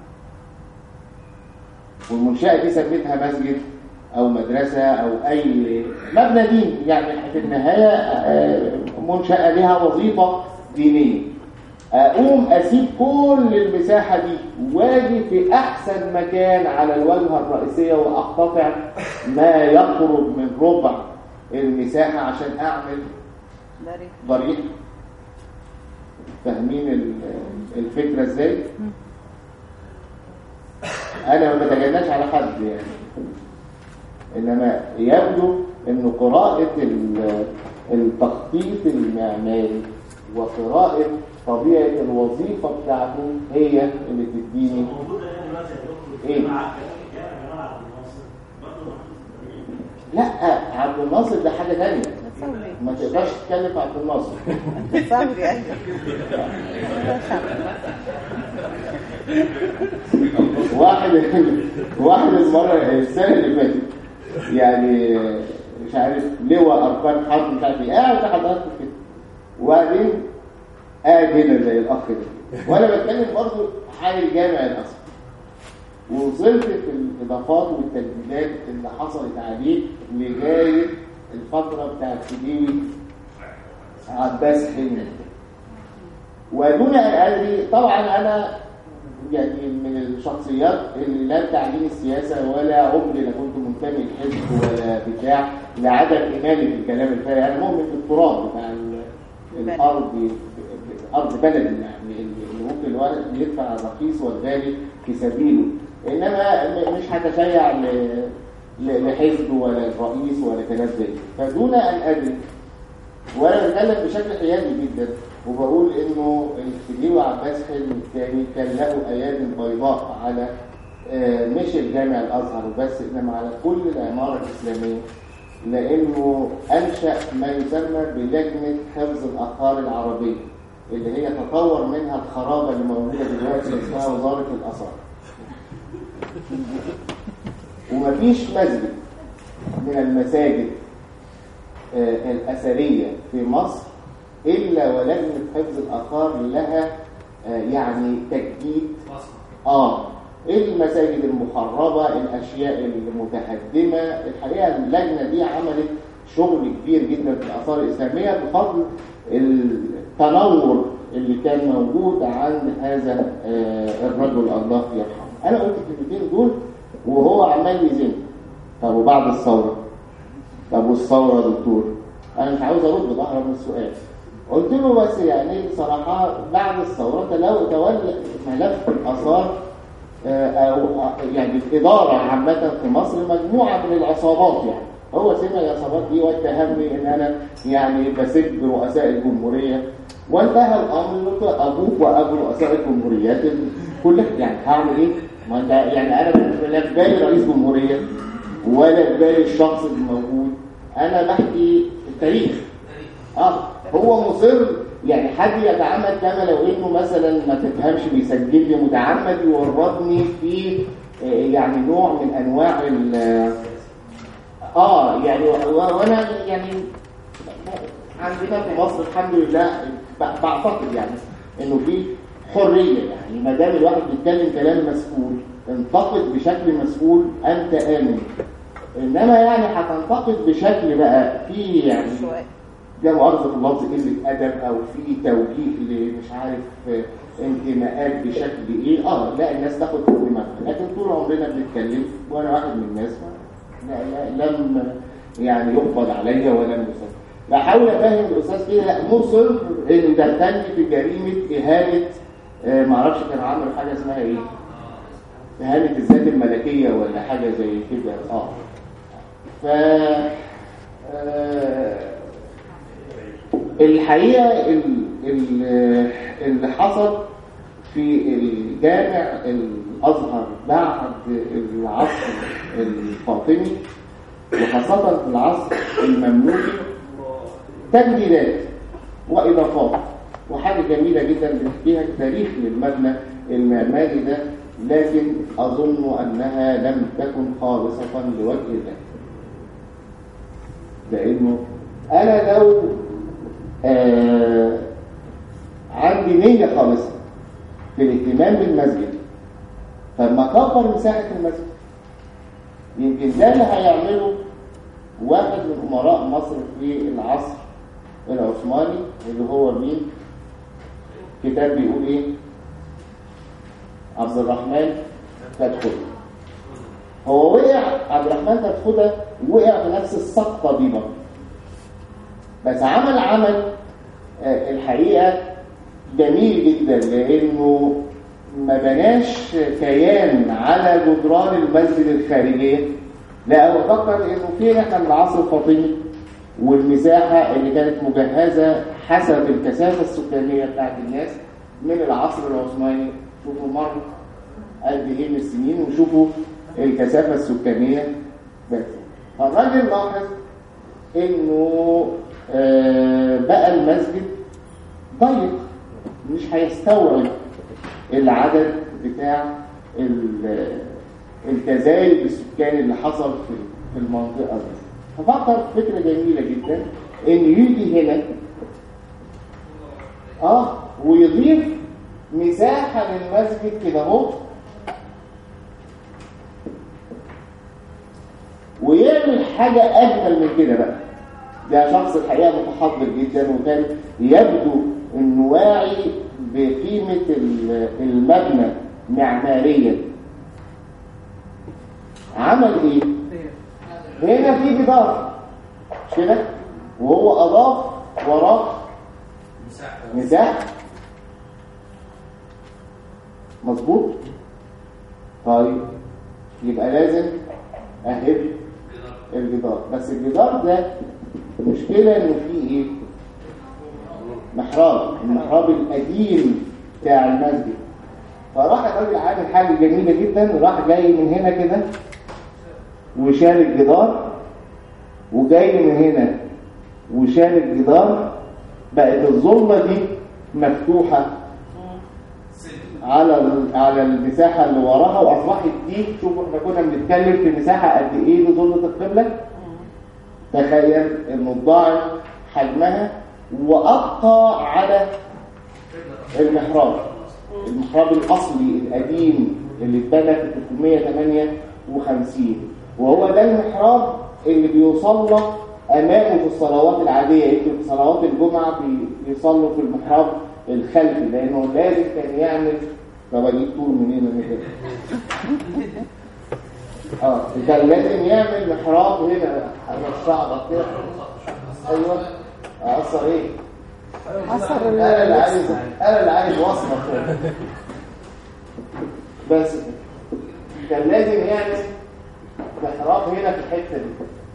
والمنشأة دي سميتها مسجد أو مدرسة أو أي مبنى ديني يعني في النهاية آه، منشأة لها وظيفة دينية أقوم أسيب كل المساحة دي واجي في أحسن مكان على الواجهة الرئيسية وأقتطع ما يقرب من ربع المساحة عشان أعمل ضريح ضريح فاهمين ال- الفكرة ازاي انا ما بتجناش على حد يعني انما يبدو ان قراءة ال- التخطيط المعماري وقراءة طبيعة الوظيفة بتاعته هي اللي تديني موجودة هنا دلوقتي يا دكتور إيه؟ مع جامع جمال عبد الناصر برضه محطوط لا عبد الناصر ده حاجة تانية صبري ما تقدرش تتكلم في عبد الناصر صبري ايوه واحد واحد المره السنه اللي فاتت يعني مش عارف لواء اركان حرب مش عارف ايه قاعد حضرتك كده وبعدين قاعد هنا زي الاخ ده وانا بتكلم برضه حال الجامع الاصلي ووصلت في الاضافات والتجديدات اللي حصلت عليه لغايه الفتره بتاعت سيديوي عباس حلمي ودون ان ادري طبعا انا يعني من الشخصيات اللي لا تعليم السياسه ولا عمري لا كنت منتمي لحزب ولا بتاع لعدم ايماني بالكلام الفارغ انا مؤمن بالتراب بتاع ال- الارض ارض بلدي يعني اللي ممكن الواحد يدفع الرخيص والغالي في سبيله انما م- مش هتشيع ل- ل- لحزب ولا الرئيس ولا كلام زي كده. فدون ان ادري وانا بتكلم بشكل حيادي جدا وبقول انه الخديوي عباس حلمي الثاني كان له ايادي بيضاء على آه، مش الجامع الازهر وبس انما على كل العماره الاسلاميه لانه انشا ما يسمى بلجنه حفظ الاثار العربيه اللي هي تطور منها الخرابه اللي موجوده دلوقتي اسمها وزاره الاثار ومفيش مسجد من المساجد آه، الأثرية في مصر إلا ولجنة حفظ الآثار لها آه، يعني تجديد آه المساجد المخربة الأشياء المتهدمة الحقيقة اللجنة دي عملت شغل كبير جدا في الآثار الإسلامية بفضل التنور اللي كان موجود عند هذا آه، الرجل الله يرحمه أنا قلت الكلمتين دول وهو عمال يزن طب وبعد الثورة طب والثورة يا دكتور انا مش عاوز ارد بهرب من السؤال قلت له بس يعني صراحة بعد الثورة انت لو تولى ملف الآثار آه، أو آه، يعني الإدارة عامة في مصر مجموعة من العصابات يعني هو سمع العصابات دي واتهمني ان انا يعني بسب رؤساء الجمهورية وانتهى الامر قلت له ابوك وابو رؤساء الجمهوريات كلها يعني هعمل ايه؟ ما انت يعني انا لا في بالي رئيس جمهورية ولا في بالي الشخص الموجود انا بحكي التاريخ اه هو مصر يعني حد يتعمد كما لو انه مثلا ما تفهمش بيسجل لي متعمد يورطني في آه، يعني نوع من انواع ال اه يعني و- و- وانا يعني عندنا في مصر الحمد لله ب- بعتقد يعني انه في حريه يعني ما دام الواحد بيتكلم كلام مسؤول انتقد بشكل مسؤول انت امن انما يعني هتنتقد بشكل بقى فيه يعني شوية ده مؤاخذة اللفظ قلة أدب أو في توجيه لمش عارف آه، انتماءات بشكل إيه آه لا الناس تاخد في دماغها لكن طول عمرنا بنتكلم وأنا واحد من الناس ما لا لا لم يعني يقبض عليا ولم يسمى بحاول أفهم الأستاذ كده لا مصر إن دخلني في جريمة إهانة آه، معرفش كان عامل حاجة اسمها إيه إهانة الذات الملكية ولا حاجة زي كده آه ف آه، الحقيقة ال- ال- اللي حصل في الجامع الأزهر بعد العصر الفاطمي وخاصة في العصر المملوكي تجديدات وإضافات وحاجة جميلة جدا بنحكيها تاريخ للمبنى المعماري ده لكن أظن أنها لم تكن خالصة لوجه الله لأنه أنا لو آه عندي نية خالصة في الاهتمام بالمسجد فما كبر مساحة المسجد يمكن ده اللي هيعمله واحد من أمراء مصر في العصر العثماني اللي هو مين كتاب بيقول ايه عبد الرحمن فتحي هو وقع عبد الرحمن فتحي وقع في نفس السقطة دي برضه بس عمل عمل آه، الحقيقة جميل جدا لأنه ما بناش كيان على جدران المسجد الخارجية لا هو فكر انه فين احنا من العصر الفاطمي والمساحة اللي كانت مجهزة حسب الكثافة السكانية بتاعت الناس من العصر العثماني شوفوا مر قد ايه من السنين وشوفوا الكثافة السكانية بس فالراجل لاحظ انه آه، بقى المسجد ضيق مش هيستوعب العدد بتاع ال- التزايد السكاني اللي حصل في في المنطقة دي ففكر في فكرة جميلة جدا ان يجي هنا اه ويضيف مساحة للمسجد كده اهو ويعمل حاجة أجمل من كده بقى ده شخص الحقيقة متحضر جدا وكان يبدو انه واعي بقيمة ال- المبنى معماريا عمل ايه؟ هنا في جدار مش كده؟ وهو أضاف وراه مساحه مساحة مظبوط؟ طيب يبقى لازم أهب الجدار بس الجدار ده المشكلة إنه فيه إيه؟ محراب المحراب القديم بتاع المسجد فراح الراجل عامل حاجة جميلة جدا راح جاي من هنا كده وشال الجدار وجاي من هنا وشال الجدار بقت الظلمة دي مفتوحة على ال- على المساحة اللي وراها وأصبحت دي شوفوا احنا كنا بنتكلم في مساحة قد إيه لظلة القبلة تخيل إنه ضاعف حجمها وأبقى على المحراب المحراب الأصلي القديم اللي اتبنى في 358 وهو ده المحراب اللي بيصلى أمامه في الصلوات العادية يمكن في صلوات الجمعة بي- بيصلوا في المحراب الخلفي لأنه لازم كان يعمل طب أجيب طول منين أنا كده اه كان لازم يعمل محراب هنا على الصعبة كده ايوه اثر ايه أثر انا اللي عايز انا اللي عايز وصفه بس كان لازم يعمل محراب هنا في الحته دي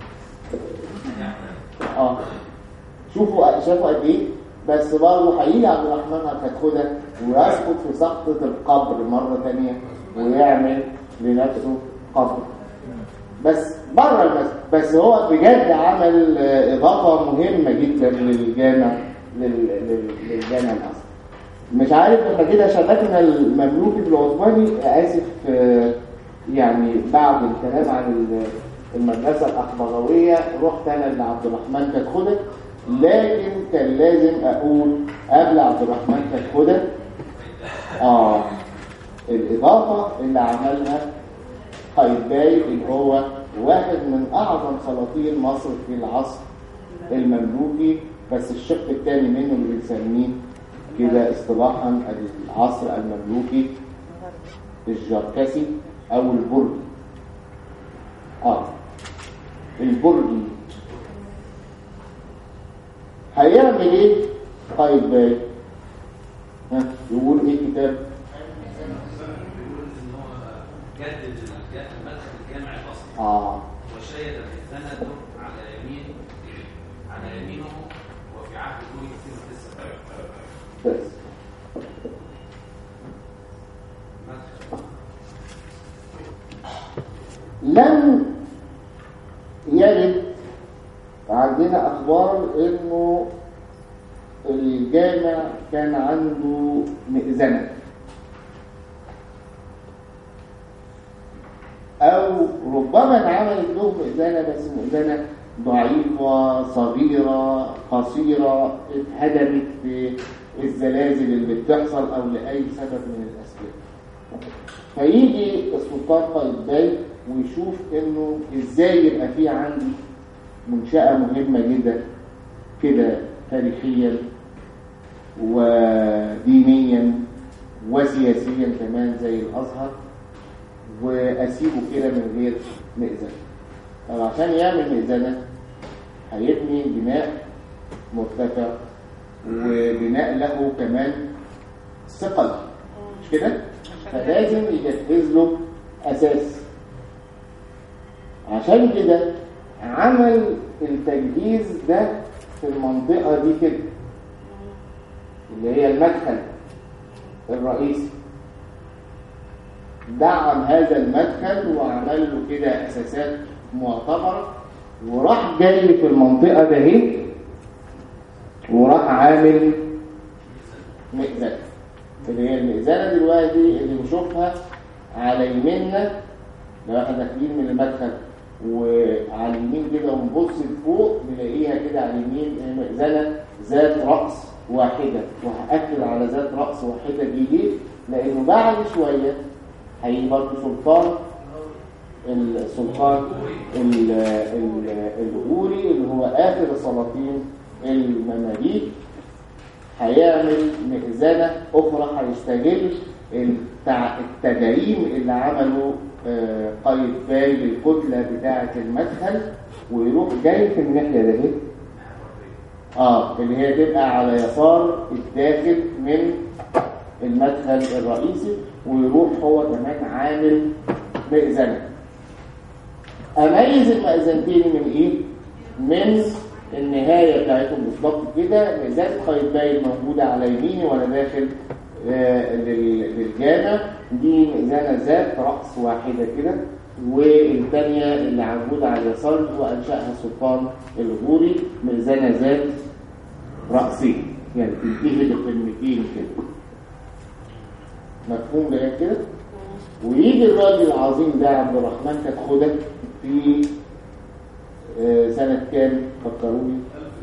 اه شوفوا شافوا قد ايه بس برضه هيجي عبد الرحمن هتاخدها ويسقط في سقطة القبر مرة تانية ويعمل لنفسه قبر بس بره المسجد بس هو بجد عمل آه، إضافة مهمة جدا للجامع لل- لل- للجامع الأصلي مش عارف احنا كده شبكنا المملوكي بالعثماني آسف آه، يعني بعد الكلام عن ال- المدرسة الأحمراوية رحت أنا لعبد الرحمن كدخدة لكن كان لازم أقول قبل عبد الرحمن كدخدة آه الإضافة اللي عملها قايتباي اللي هو واحد من أعظم سلاطين مصر في العصر المملوكي بس الشق الثاني منه اللي بنسميه كده اصطلاحا العصر المملوكي الجركسي أو البرجي آه البرجي هيعمل ايه قايتباي ها يقول ايه كتاب بيقول ان هو جدد الج- المدخل الجامعي الاصلي اه وشيد بسنده على يمين على يمينه وفي عهد لوي كتير لسه بس مدخل لم يرد عندنا اخبار انه الجامع كان عنده مئذنه او ربما اتعملت له مئذنه بس مئذنه ضعيفه صغيره قصيره اتهدمت في الزلازل اللي بتحصل او لاي سبب من الاسباب فيجي السلطان قايتباي ويشوف انه ازاي يبقى في عندي منشأة مهمة جدا كده تاريخيا ودينيا وسياسيا كمان زي الازهر واسيبه كده من غير مئذنة طب عشان يعمل مئذنة هيبني بناء مرتفع وبناء له كمان ثقل مش كده فلازم يجهز له اساس عشان كده عمل التجهيز ده في المنطقة دي كده اللي هي المدخل الرئيسي دعم هذا المدخل وعمل له كده اساسات معتبره وراح جاي في المنطقه ده اهي وراح عامل مئذنه اللي هي المئذنه دلوقتي اللي نشوفها على يميننا لو احنا داخلين من المدخل وعلى اليمين كده ونبص لفوق نلاقيها كده على اليمين هي مئذنه ذات راس واحده وهاكد على ذات راس واحده دي ليه؟ لانه بعد شويه هيجي برضه سلطان السلطان ال- ال- الغوري اللي هو اخر سلاطين المماليك هيعمل مئذنه اخرى هيستغل التع- التجاريم اللي عمله آه، قايتباي للكتله بتاعه المدخل ويروح جاي في الناحيه دي اه اللي هي تبقى على يسار الداخل من المدخل الرئيسي ويروح هو كمان عامل مئذنه اميز المأذنتين من ايه من النهايه بتاعتهم بالظبط كده ميزان قايتباي موجوده على يميني وانا داخل آه، لل- للجامع دي ميزانه ذات راس واحده كده والثانيه اللي موجوده على اليسار هو انشاها السلطان الغوري ميزانه ذات راسين يعني تنتهي بقمتين كده مفهوم ده كده ويجي الراجل العظيم ده عبد الرحمن كتخدة في آه، سنة كام فكروني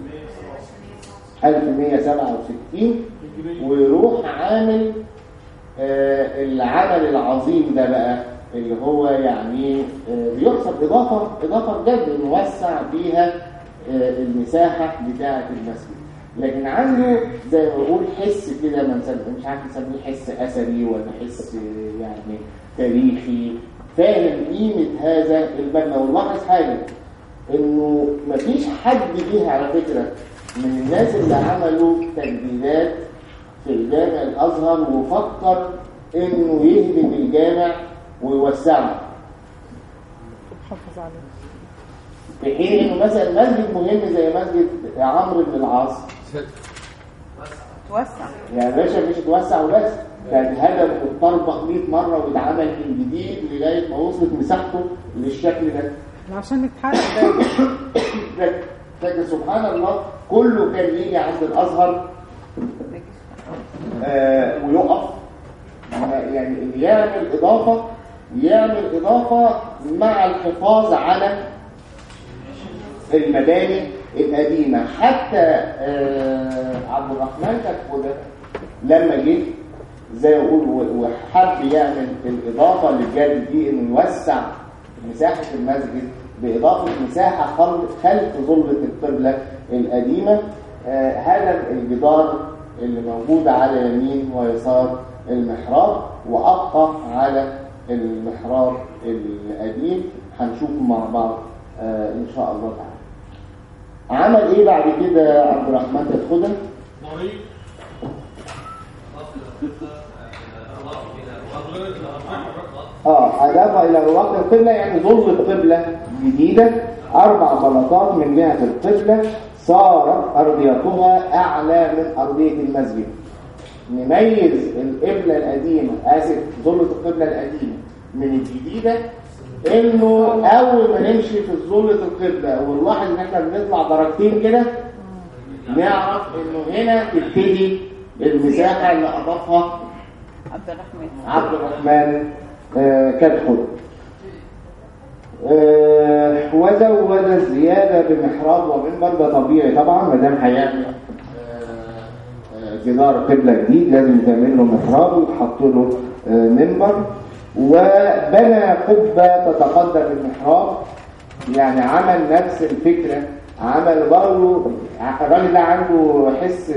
1167 ويروح عامل آه، العمل العظيم ده بقى اللي هو يعني آه، بيحسب إضافة إضافة بجد نوسع بيها آه، المساحة بتاعة المسجد لكن عنده زي ما بقول حس كده ما نسميه- مش عارف نسميه حس أثري ولا حس آه، يعني تاريخي فاهم قيمة هذا المبنى ونلاحظ حاجة انه مفيش حد جه على فكرة من الناس اللي عملوا تجديدات في الجامع الازهر وفكر انه يهدم الجامع ويوسعه حافظ عليه في حين انه مثلا مسجد مهم زي مسجد عمرو بن العاص توسع يا باشا مش اتوسع وبس ده اتهدم واتطربق 100 مره واتعمل من جديد لغايه ما وصلت مساحته للشكل ده عشان نتحرق ده لكن- لكن سبحان الله كله كان يجي عند الازهر آه ويقف يعني اللي يعمل اضافه يعمل اضافه مع الحفاظ على المباني القديمه حتى آه عبد الرحمن كتكوده لما جه زي ما يقول و- وحب يعمل الاضافه للجد دي انه يوسع مساحه المسجد باضافه مساحه خل- خلف ظله القبله القديمه آه هذا الجدار اللي موجود على يمين ويسار المحراب وابقى على المحراب القديم هنشوفه مع بعض آه ان شاء الله تعالى عمل ايه بعد كده عبد الرحمن تدخله طريق اه اضاف الى رواق القبله يعني ظل القبله جديده اربع بلاطات من جهه القبله صارت ارضيتها اعلى من ارضيه المسجد نميز القبله القديمه اسف ظله القبله القديمه من الجديده انه اول ما نمشي في ظله القبله ونلاحظ ان احنا بنطلع درجتين كده نعرف انه هنا تبتدي المساحه اللي اضافها عبد الرحمن عبد الرحمن آه، كدخل آه، وزود الزيادة بمحراب ومنبر ده طبيعي طبعا ما دام هيعمل آه، آه، جدار قبلة جديد لازم يتعمل له محراب ويتحط له آه، منبر وبنى قبة تتقدم المحراب يعني عمل نفس الفكرة عمل برضه الراجل ده عنده حس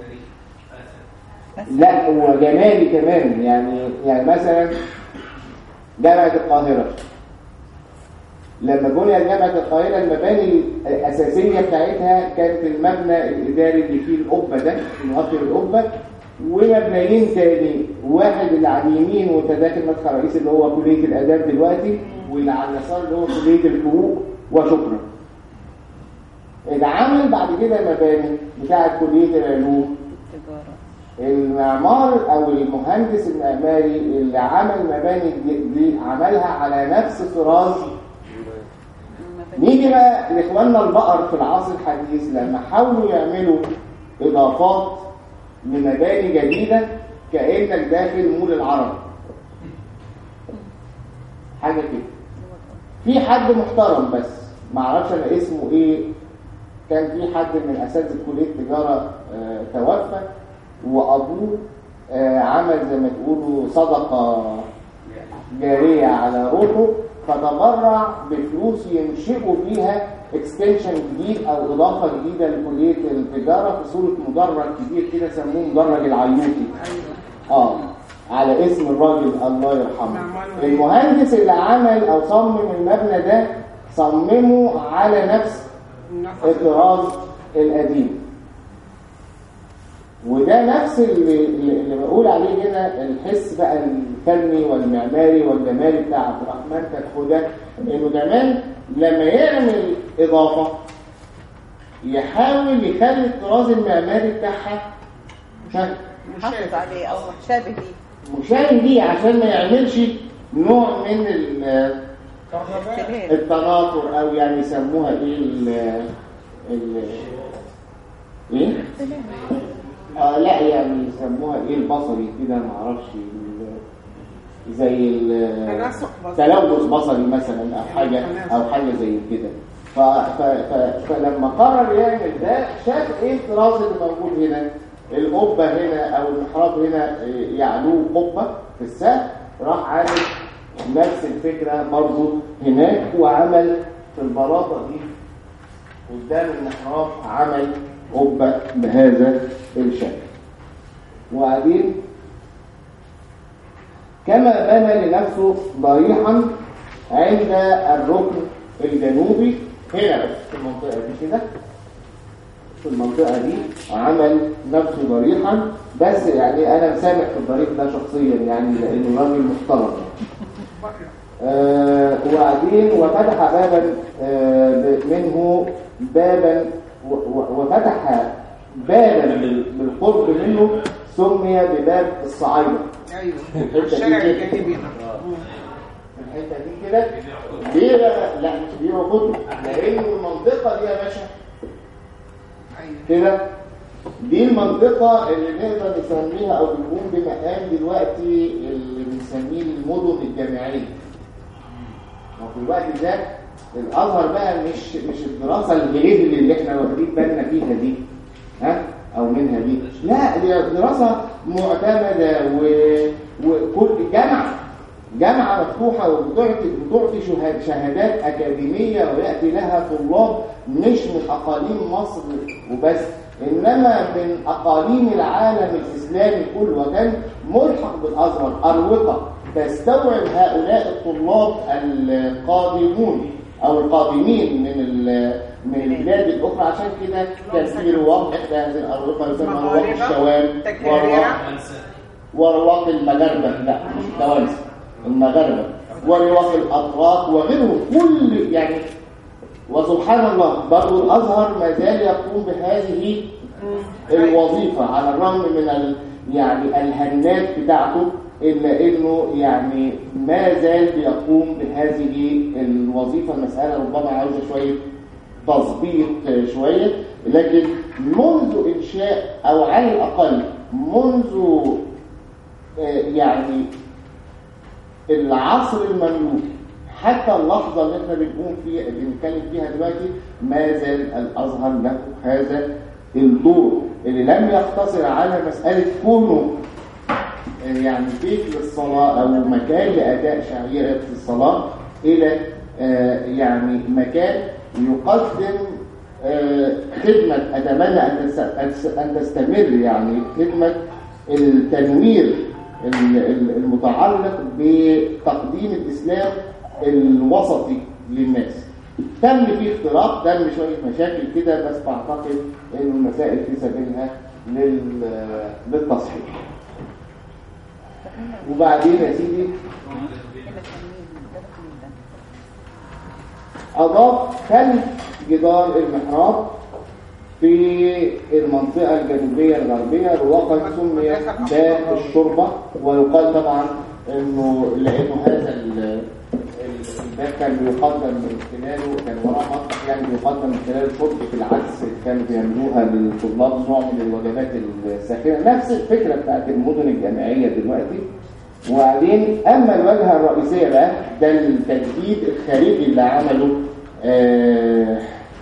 لا هو جمالي كمان يعني يعني مثلا جامعة القاهرة لما بنيت جامعة القاهرة المباني الأساسية بتاعتها كانت المبنى الإداري اللي فيه القبة ده مؤخر القبة ومبنيين تاني واحد اللي على اليمين وانت داخل مدخل رئيس اللي هو كلية الآداب دلوقتي واللي على اليسار اللي هو كلية الحقوق وشكرا اتعمل بعد كده مباني بتاعت كلية العلوم المعمار او المهندس المعماري اللي عمل مباني دي, دي عملها على نفس طراز نيجي بقى لاخواننا البقر في العصر الحديث لما حاولوا يعملوا اضافات لمباني جديده كانك داخل مول العرب حاجه كده في حد محترم بس ما اعرفش انا اسمه ايه كان في حد من اساتذه كليه التجاره آه توفى وابوه آه عمل زي ما تقولوا صدقه جاريه على روحه فتبرع بفلوس ينشئوا بيها اكستنشن جديد او اضافه جديده لكليه التجاره في صوره مدرج كبير كده سموه مدرج العيوطي اه على اسم الراجل الله يرحمه المهندس اللي عمل او صمم المبنى ده صممه على نفس الطراز القديم وده نفس اللي, اللي بقول عليه هنا الحس بقى الفني والمعماري والجمالي بتاع عبد الرحمن كتخو ده انه كمان لما يعمل اضافه يحاول يخلي الطراز المعماري بتاعها محافظ عليه او شابه ليه مشابه ليه عشان ما يعملش نوع من التناطر او يعني يسموها ايه ال ال ايه اه لا يعني يسموها ايه البصري كده ما اعرفش زي التلوث بصري مثلا او حاجه او حاجه زي كده ف ف ف فلما قرر يعمل ده شاف ايه الطراز اللي موجود هنا القبه هنا او المحراب هنا يعلوه قبه في السقف راح عامل نفس الفكره برضه هناك وعمل في البلاطه دي قدام المحراب عمل قبة بهذا الشكل وبعدين كما بنى لنفسه ضريحا عند الركن الجنوبي هنا بس في المنطقة دي كده في المنطقة دي عمل نفسه ضريحا بس يعني أنا مسامح في الضريح ده شخصيا يعني لأنه راجل محترم آه وبعدين وفتح بابا آه منه بابا وفتح بابا بالقرب منه سمي بباب الصعايدة ايوه الشارع الجانبي الحته دي كده ليه بقى لا مش دي كتب لان المنطقه دي يا باشا كده دي المنطقة اللي نقدر نسميها او بنقوم بمقام دلوقتي اللي بنسميه المدن الجامعية وفي الوقت ده الازهر بقى مش مش الدراسة الهليفل اللي احنا واخدين بالنا فيها دي ها او منها دي لا دي دراسة معتمدة و... وكل جامعة جامعة مفتوحة وبتعطي بتعطي شهاد شهادات أكاديمية ويأتي لها طلاب مش من أقاليم مصر وبس إنما من أقاليم العالم الإسلامي كله وكان ملحق بالأزهر أروقة تستوعب هؤلاء الطلاب القادمون أو القادمين من من البلاد الأخرى عشان كده كان في رواق إحدى هذه الأروقة يسمى رواق الشوام ورواق ورواق المغاربة لا مش التوانسة المغاربة ورواق الأطراق وغيرهم كل يعني وسبحان الله برضو الأزهر ما زال يقوم بهذه الوظيفة على الرغم من ال يعني الهنات بتاعته إلا إنه يعني ما زال بيقوم بهذه الوظيفة المسألة ربما عاوزة شوية تظبيط شوية لكن منذ إنشاء أو على الأقل منذ يعني العصر المملوكي حتى اللحظة اللي احنا بنقوم فيها بنتكلم فيها دلوقتي ما زال الأزهر له هذا الدور اللي لم يقتصر على مسألة كونه يعني بيت للصلاة أو مكان لأداء شعيرة الصلاة إلى يعني مكان يقدم خدمة أتمنى أن تستمر يعني خدمة التنوير المتعلق بتقديم الإسلام الوسطي للناس تم فيه اختلاط تم شويه مشاكل كده بس بعتقد انه المسائل في سبيلها لل... للتصحيح وبعدين يا سيدي أضاف خلف جدار المحراب في المنطقة الجنوبية الغربية وقد سمي باب الشربة ويقال طبعا انه لانه هذا ال- ال- الباب كان بيقدم من خلاله كان وراه مطبخ يعني بيقدم من خلاله شربة العدس اللي كانوا بيعملوها للطلاب نوع من الوجبات الساخنة نفس الفكرة بتاعت المدن الجامعية دلوقتي وبعدين اما الواجهه الرئيسيه بقى ده التجديد الخارجي اللي عمله آه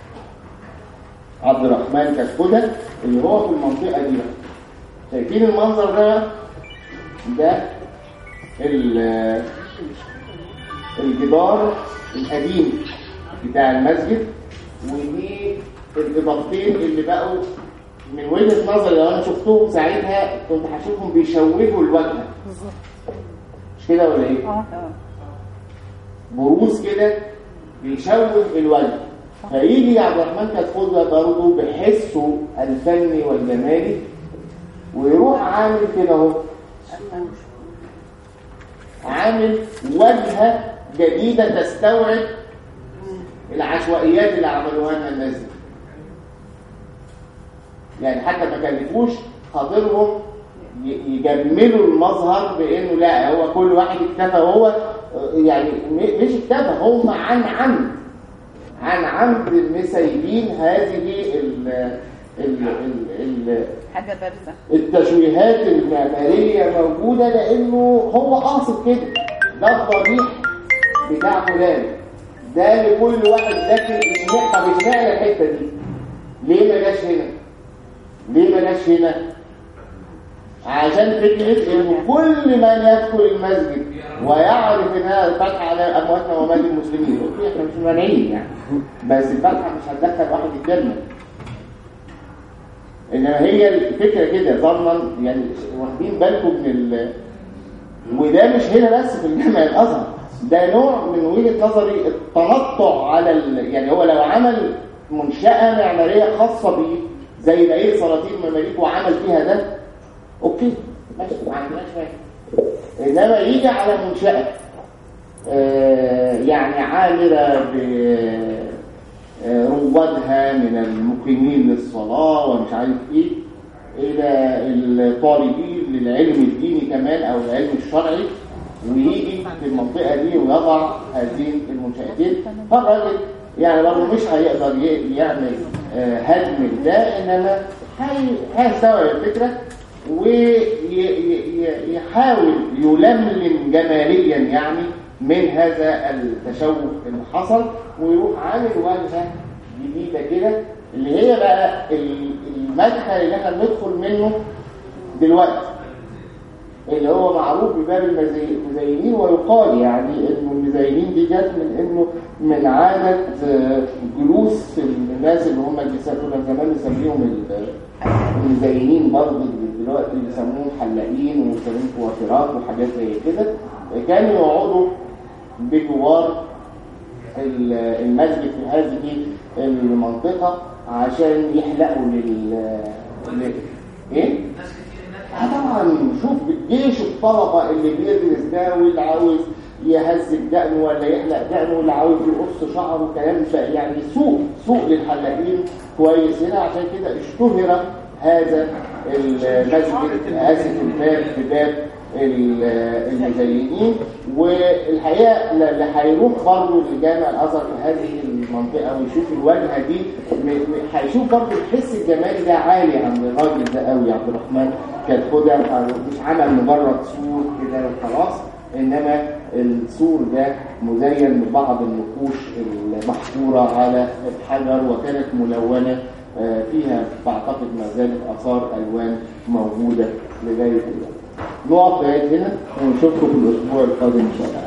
عبد الرحمن كسكوده اللي هو في المنطقه دي بقى شايفين المنظر ده ده ال- الجدار القديم بتاع المسجد ودي الاضافتين اللي بقوا من وجهه نظري لو انا شفتهم ساعتها كنت هشوفهم بيشوهوا الواجهه بالظبط مش كده ولا ايه؟ اه بروز كده بيشوه الوجه فيجي عبد الرحمن كتخوذة برضه بحسه الفني والجمالي ويروح عامل كده اهو عامل واجهة جديدة تستوعب العشوائيات اللي عملوها لنا الناس دي يعني حتى ما كلفوش خاطرهم ي- يجملوا المظهر بانه لا هو كل واحد اكتفى وهو يعني م- مش اكتفى هم عن عمد عن عمد مسيبين هذه ال ال ال ال حاجه بارزه التشويهات المعمارية موجودة لأنه هو قاصد كده ده الضريح بتاع فلان ده لكل واحد ذكي اشمعنى طب اشمعنى الحتة دي؟ ليه ما جاش هنا؟ ليه ما جاش هنا؟ عشان فكرة إن كل من يدخل المسجد ويعرف إنها الفتحة على أمواتنا وأموات المسلمين قلت إحنا مش مانعين يعني بس الفتحة مش هتدخل واحد الجنة انما هي الفكره كده ظنا يعني واخدين بالكم من ال... وده مش هنا بس في الجامع الازهر ده نوع من وجهه نظري التنطع على ال... يعني هو لو عمل منشاه معماريه خاصه بيه زي بقيه سلاطين المماليك وعمل فيها ده اوكي ماشي ما عندناش مانع انما يجي على منشاه آه، يعني عامله ب روادها من المقيمين للصلاة ومش عارف ايه الى الطالبين للعلم الديني كمان او العلم الشرعي ويجي في المنطقة دي ويضع هذه المنشأتين فالراجل يعني برضه مش هيقدر ي- يعمل آه، هدم ده انما هي- هيستوعب الفكرة ويحاول يلملم جماليا يعني من هذا التشوه اللي حصل ويروح عامل واجهه جديده كده اللي هي بقى ال- المدخل اللي احنا بندخل منه دلوقتي اللي هو معروف بباب المزي- المزينين ويقال يعني انه المزينين دي جت من انه من عاده آه، جلوس الناس اللي هم اللي كنا زمان نسميهم ال- المزينين برضه دلوقتي بيسموهم حلاقين ومسمين كوافيرات وحاجات زي كده كانوا يقعدوا بجوار ال- المسجد في هذه المنطقة عشان يحلقوا لل, لل... ايه؟ ناس كتير هناك آه طبعا شوف جيش الطلبة اللي بيدرس ده واللي عاوز يهذب دقنه ولا يحلق دقنه واللي عاوز يقص شعره وكلام ف- يعني سوق سوق للحلاقين كويس هنا عشان كده اشتهر هذا المسجد اسف الباب في باب ال- المزينين والحقيقه اللي هيروح برضه لجامع الازهر في هذه المنطقه ويشوف الواجهه دي م- م- هيشوف برضه الحس الجمالي ده عالي عند الراجل ده قوي عبد الرحمن كالخدع مش عمل مجرد سور كده وخلاص انما السور ده مزين ببعض النقوش المحفوره على الحجر وكانت ملونه آه، فيها بعتقد ما زالت اثار الوان موجوده لغايه دلوقتي نقف لغايه هنا ونشوفكم في الاسبوع القادم ان شاء الله